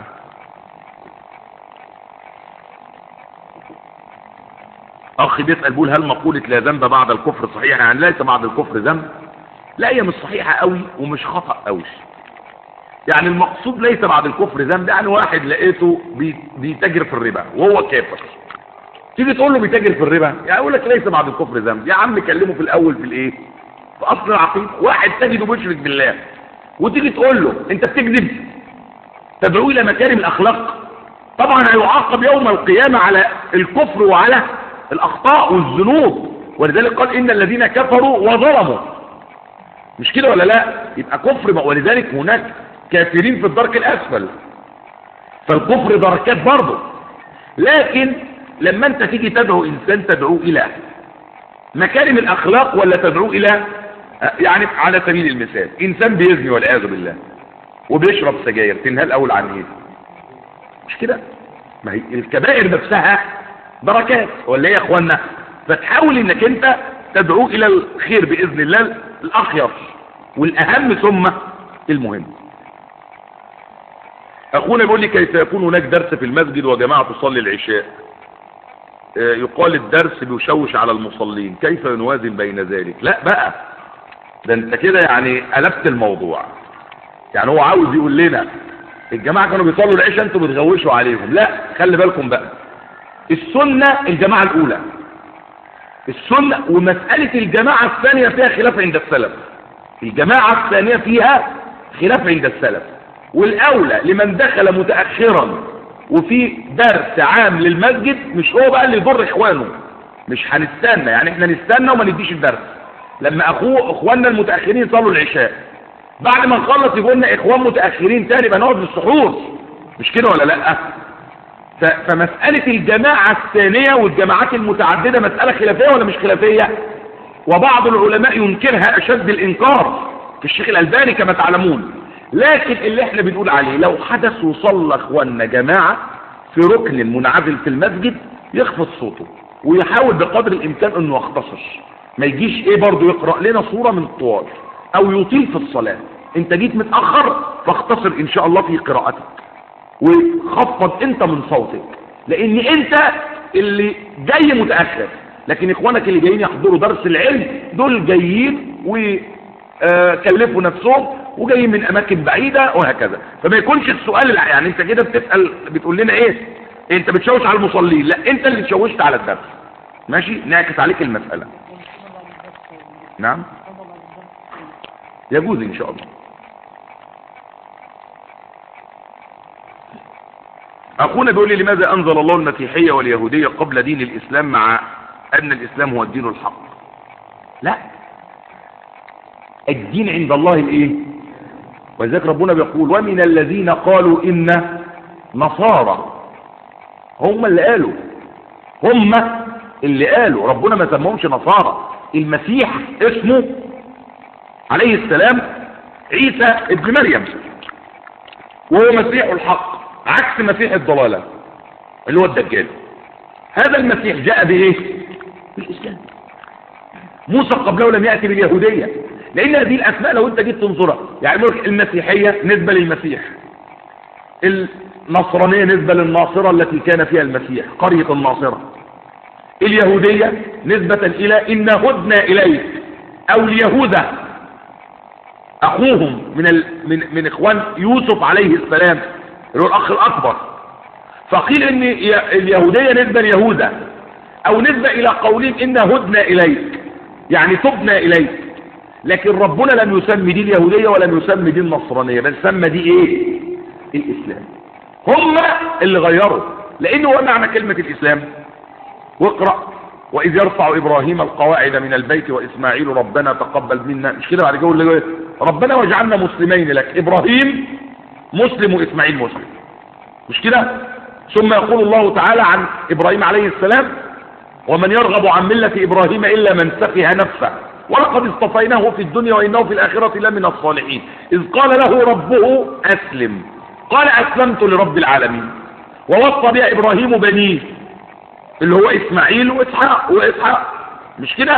اخ بيسأل بيقول هل مقولة لا ذنب بعد الكفر صحيحة يعني ليس بعد الكفر ذنب لا هي مش صحيحة قوي ومش خطأ قوي يعني المقصود ليس بعد الكفر ذنب يعني واحد لقيته بيتاجر في الربا وهو كافر تيجي تقول له بيتاجر في الربا يعني يقول لك ليس بعد الكفر ذنب يا عم كلمه في الاول في الايه في اصل العقيده واحد تجده بيشرك بالله وتيجي تقول له انت بتكذب تدعو الى مكارم الاخلاق طبعا هيعاقب يوم القيامه على الكفر وعلى الاخطاء والذنوب ولذلك قال ان الذين كفروا وظلموا مش كده ولا لا يبقى كفر بقى ولذلك هناك كافرين في الدرك الاسفل فالكفر دركات برضه لكن لما انت تيجي تدعو انسان تدعوه الى مكارم الاخلاق ولا تدعوه الى يعني على سبيل المثال انسان بيزني والعياذ بالله وبيشرب سجاير تنهى الاول عن ايه مش كده ما هي الكبائر نفسها بركات ولا ايه يا اخوانا فتحاول انك انت تدعوه الى الخير باذن الله الاخير والاهم ثم المهم اخونا بيقول لي كيف يكون هناك درس في المسجد وجماعه تصلي العشاء يقال الدرس بيشوش على المصلين كيف نوازن بين ذلك لا بقى ده انت كده يعني قلبت الموضوع يعني هو عاوز يقول لنا الجماعه كانوا بيصلوا العشاء انتوا بتغوشوا عليهم لا خلي بالكم بقى السنة الجماعة الأولى السنة ومسألة الجماعة الثانية فيها خلاف عند السلف الجماعة الثانية فيها خلاف عند السلف والأولى لمن دخل متأخرا وفي درس عام للمسجد مش هو بقى اللي يضر إخوانه مش هنستنى يعني احنا نستنى وما نديش الدرس لما أخوه إخواننا المتأخرين يصلوا العشاء بعد ما نخلص يقول لنا إخوان متأخرين تاني يبقى نقعد للسحور مش كده ولا لأ فمسألة الجماعة الثانية والجماعات المتعددة مسألة خلافية ولا مش خلافية وبعض العلماء ينكرها أشد الإنكار في الشيخ الألباني كما تعلمون لكن اللي احنا بنقول عليه لو حدث وصلى اخواننا جماعة في ركن منعزل في المسجد يخفض صوته ويحاول بقدر الامكان انه يختصر ما يجيش ايه برضه يقرأ لنا صورة من الطوال او يطيل في الصلاة انت جيت متأخر فاختصر ان شاء الله في قراءتك وخفض انت من صوتك لان انت اللي جاي متأخر لكن اخوانك اللي جايين يحضروا درس العلم دول جايين وكلفوا نفسهم وجايين من اماكن بعيدة وهكذا فما يكونش السؤال يعني انت كده بتسأل بتقول لنا ايه انت بتشوش على المصلين لا انت اللي تشوشت على الدرس ماشي نعكس عليك المسألة نعم يجوز ان شاء الله اخونا بيقول لي لماذا انزل الله المسيحية واليهودية قبل دين الاسلام مع ان الاسلام هو الدين الحق لا الدين عند الله الايه ولذلك ربنا بيقول ومن الذين قالوا ان نصارى هم اللي قالوا هم اللي قالوا ربنا ما سموهمش نصارى المسيح اسمه عليه السلام عيسى ابن مريم وهو مسيح الحق عكس مسيح الضلالة اللي هو الدجال هذا المسيح جاء بايه بالاسلام موسى قبله لم يأتي باليهودية لان هذه الاسماء لو انت جيت تنظرها يعني المسيحية نسبة للمسيح النصرانية نسبة للناصرة التي كان فيها المسيح قرية الناصرة اليهودية نسبة الى ان هدنا اليك او اليهودة اخوهم من, ال... من, من اخوان يوسف عليه السلام اللي هو الاخ الاكبر فقيل ان اليهودية نسبة ليهوذا او نسبة الى قولهم ان هدنا اليك يعني تبنا اليك لكن ربنا لم يسمي دي اليهودية ولم يسمي دي النصرانية بل سمى دي ايه الاسلام هم اللي غيروا لانه هو معنى كلمة الاسلام واقرأ واذ يرفع ابراهيم القواعد من البيت واسماعيل ربنا تقبل منا مش كده بعد كده ربنا واجعلنا مسلمين لك ابراهيم مسلم واسماعيل مسلم مش كده ثم يقول الله تعالى عن ابراهيم عليه السلام ومن يرغب عن ملة ابراهيم الا من سفه نفسه ولقد اصطفيناه في الدنيا وانه في الاخرة لمن الصالحين اذ قال له ربه اسلم قال اسلمت لرب العالمين ووصى بها ابراهيم بنيه اللي هو اسماعيل واسحاق واسحاق مش كده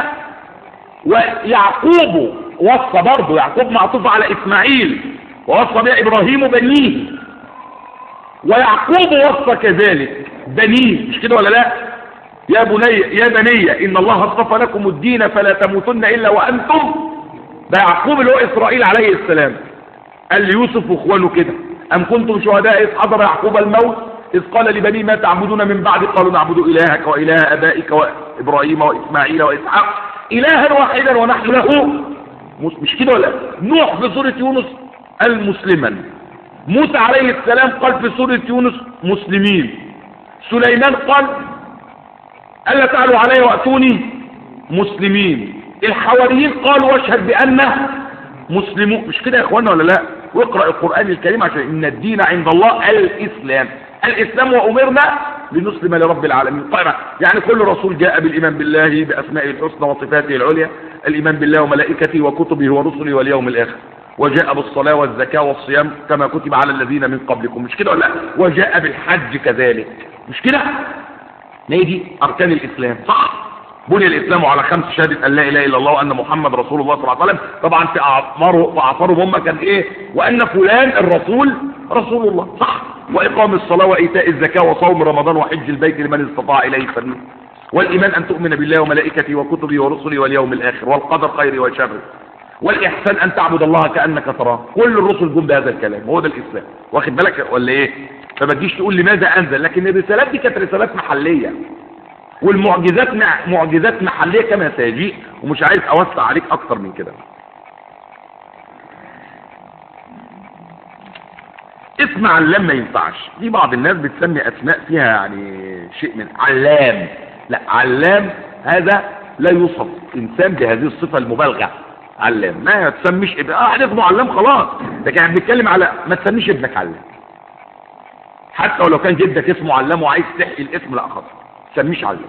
ويعقوب وصى برضه يعقوب معطوف على اسماعيل ووصى بها ابراهيم بنيه ويعقوب وصى كذلك بنيه مش كده ولا لا يا بني يا بني ان الله اصطفى لكم الدين فلا تموتن الا وانتم ده يعقوب اللي هو اسرائيل عليه السلام قال ليوسف واخوانه كده ام كنتم شهداء اذ حضر يعقوب الموت اذ قال لبني ما تعبدون من بعد قالوا نعبد الهك واله ابائك وابراهيم واسماعيل واسحاق الها واحدا ونحن له مش كده ولا نوح في سوره يونس المسلما موسى عليه السلام قال في سورة يونس مسلمين سليمان قال ألا تعلوا علي وأتوني مسلمين الحواريين قالوا واشهد بأنه مسلمون مش كده يا اخوانا ولا لا واقرأ القرآن الكريم عشان إن الدين عند الله الإسلام الإسلام وأمرنا لنسلم لرب العالمين طيب يعني كل رسول جاء بالإيمان بالله بأسمائه الحسنى وصفاته العليا الإيمان بالله وملائكته وكتبه ورسله واليوم الآخر وجاء بالصلاة والزكاة والصيام كما كتب على الذين من قبلكم مش كده ولا وجاء بالحج كذلك مش كده هي دي أركان الإسلام صح بني الإسلام على خمس شهادة أن لا إله إلا الله وأن محمد رسول الله صلى الله عليه وسلم طبعا في أعماره في أعصارهم هم كان إيه وأن فلان الرسول رسول الله صح وإقام الصلاة وإيتاء الزكاة وصوم رمضان وحج البيت لمن استطاع إليه سبيل والإيمان أن تؤمن بالله وملائكته وكتبه ورسله واليوم الآخر والقدر خيره وشره والإحسان أن تعبد الله كأنك تراه كل الرسل جم بهذا الكلام هو ده الإسلام واخد بالك ولا إيه فما تجيش تقول لماذا أنزل لكن الرسالات دي كانت رسالات محلية والمعجزات معجزات محلية كما سيجيء ومش عايز أوسع عليك أكتر من كده اسم علام ما ينفعش في بعض الناس بتسمي أسماء فيها يعني شيء من علام لا علام هذا لا يوصف إنسان بهذه الصفة المبالغة علام ما تسميش ابن اه حد اسمه علام خلاص لكن احنا بنتكلم على ما تسميش ابنك علام حتى ولو كان جدك اسمه علام وعايز تحيي الاسم لا خلاص ما تسميش علام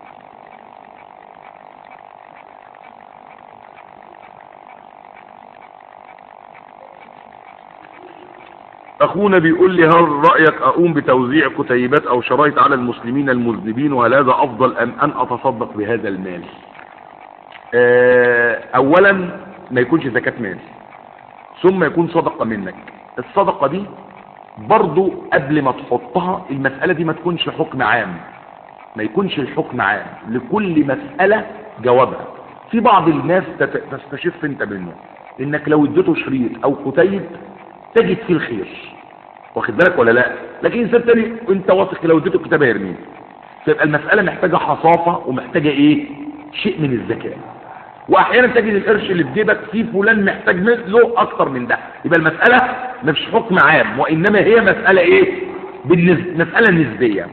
اخونا بيقول لي هل رأيك اقوم بتوزيع كتيبات او شرايط على المسلمين المذنبين وهل هذا افضل ام ان اتصدق بهذا المال اه اولا ما يكونش زكاة مال ثم يكون صدقة منك الصدقة دي برضو قبل ما تحطها المسألة دي ما تكونش حكم عام ما يكونش الحكم عام لكل مسألة جوابها في بعض الناس تت- تستشف انت منه انك لو اديته شريط او كتيب تجد فيه الخير واخد بالك ولا لا لكن انسان تاني انت واثق لو اديته كتاب هيرميه فيبقى المسألة محتاجة حصافة ومحتاجة ايه شيء من الذكاء واحيانا تجد القرش اللي في جيبك فيه فلان محتاج له اكتر من ده يبقى المسألة مش حكم عام وانما هي مسألة ايه بالنسبة مسألة نسبية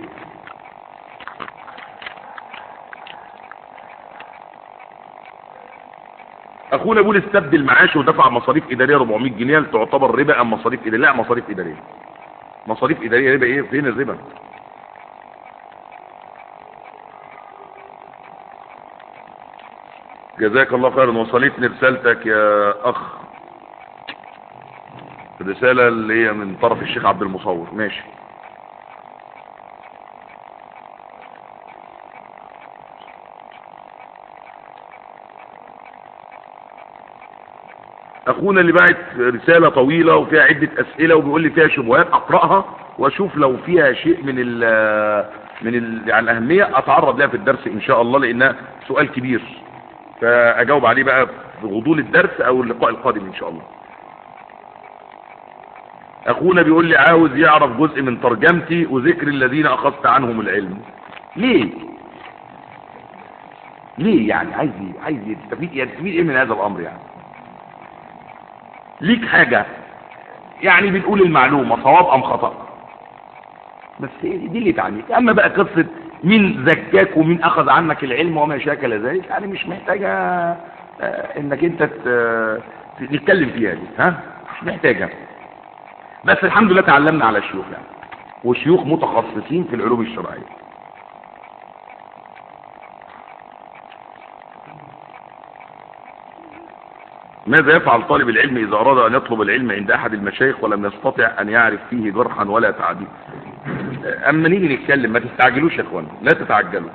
اخونا بيقول استبدل معاشه ودفع مصاريف اداريه 400 جنيه هل تعتبر ربا ام مصاريف اداريه لا مصاريف اداريه مصاريف اداريه ربا ايه فين الربا جزاك الله خيرا وصلتني رسالتك يا اخ الرسالة اللي هي من طرف الشيخ عبد المصور ماشي اخونا اللي بعت رسالة طويلة وفيها عدة اسئلة وبيقول لي فيها شبهات اقرأها واشوف لو فيها شيء من ال من ال يعني الاهمية اتعرض لها في الدرس ان شاء الله لانها سؤال كبير فاجاوب عليه بقى في غضون الدرس او اللقاء القادم ان شاء الله اخونا بيقول لي عاوز يعرف جزء من ترجمتي وذكر الذين اخذت عنهم العلم ليه ليه يعني عايز ايه عايز ايه تستفيد ايه تستفيد ايه من هذا الامر يعني ليك حاجة يعني بنقول المعلومة صواب ام خطأ بس إيه دي اللي تعنيك اما بقى قصة مين زكاك ومين اخذ عنك العلم وما شاكل ذلك يعني مش محتاجة آه، انك انت ت- نتكلم فيها دي ها مش محتاجة بس الحمد لله تعلمنا على شيوخ يعني وشيوخ متخصصين في العلوم الشرعية ماذا يفعل طالب العلم إذا أراد أن يطلب العلم عند أحد المشايخ ولم يستطع أن يعرف فيه جرحا ولا تعديل أما نيجي نتكلم ما تستعجلوش يا إخوان لا تتعجلوا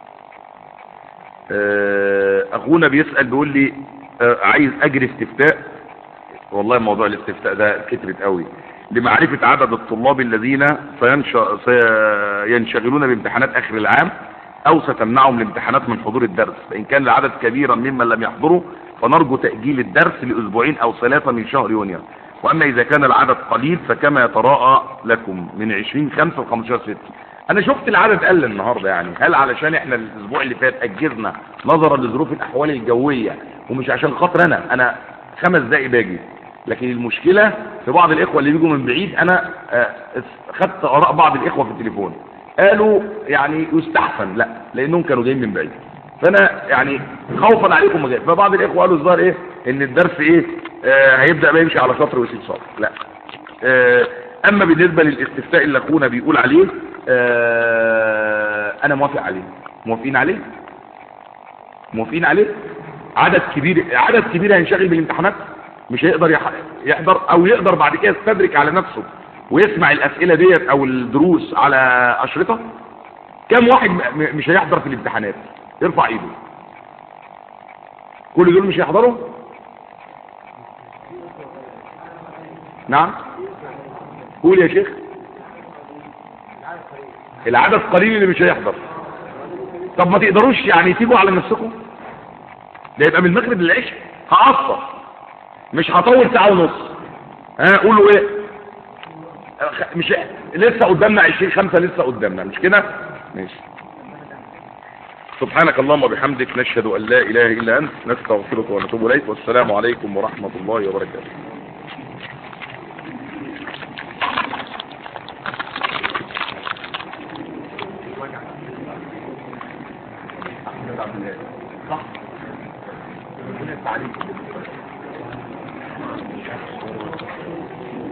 آه، أخونا بيسأل بيقول لي آه، عايز أجري استفتاء والله موضوع الاستفتاء ده كترت قوي لمعرفة عدد الطلاب الذين سينش... سينشغلون بامتحانات آخر العام أو ستمنعهم الامتحانات من حضور الدرس فإن كان العدد كبيرا ممن لم يحضروا فنرجو تأجيل الدرس لأسبوعين أو ثلاثة من شهر يونيو وأما إذا كان العدد قليل فكما يتراءى لكم من 20 5 ل 15 6 أنا شفت العدد قل النهاردة يعني هل علشان إحنا الأسبوع اللي فات أجزنا نظرا لظروف الأحوال الجوية ومش عشان خاطر أنا أنا خمس دقايق باجي لكن المشكلة في بعض الإخوة اللي بيجوا من بعيد أنا آه، خدت آراء بعض الإخوة في التليفون قالوا يعني يستحسن لا لأنهم كانوا جايين من بعيد فأنا يعني خوفا عليكم مجال فبعض الإخوة قالوا الظاهر إيه إن الدرس إيه آه هيبدأ بقى يمشي على شطر ويسيب شطر لا آه أما بالنسبة للاستفتاء اللي أخونا بيقول عليه آه أنا موافق عليه موافقين عليه موافقين عليه عدد كبير عدد كبير هينشغل بالامتحانات مش هيقدر يح- يحضر او يقدر بعد كده يستدرك على نفسه ويسمع الاسئله ديت او الدروس على اشرطه كم واحد م- م- مش هيحضر في الامتحانات يرفع ايده كل دول مش هيحضروا نعم قول يا شيخ العدد قليل اللي مش هيحضر طب ما تقدروش يعني تيجوا على نفسكم ده يبقى من المغرب للعشاء هقصر مش هطول ساعة ونص ها قولوا ايه أخ- مش لسه قدامنا عشرين خمسة لسه قدامنا مش كده ماشي سبحانك اللهم وبحمدك نشهد ان لا اله الا انت نستغفرك ونتوب اليك والسلام عليكم ورحمة الله وبركاته صح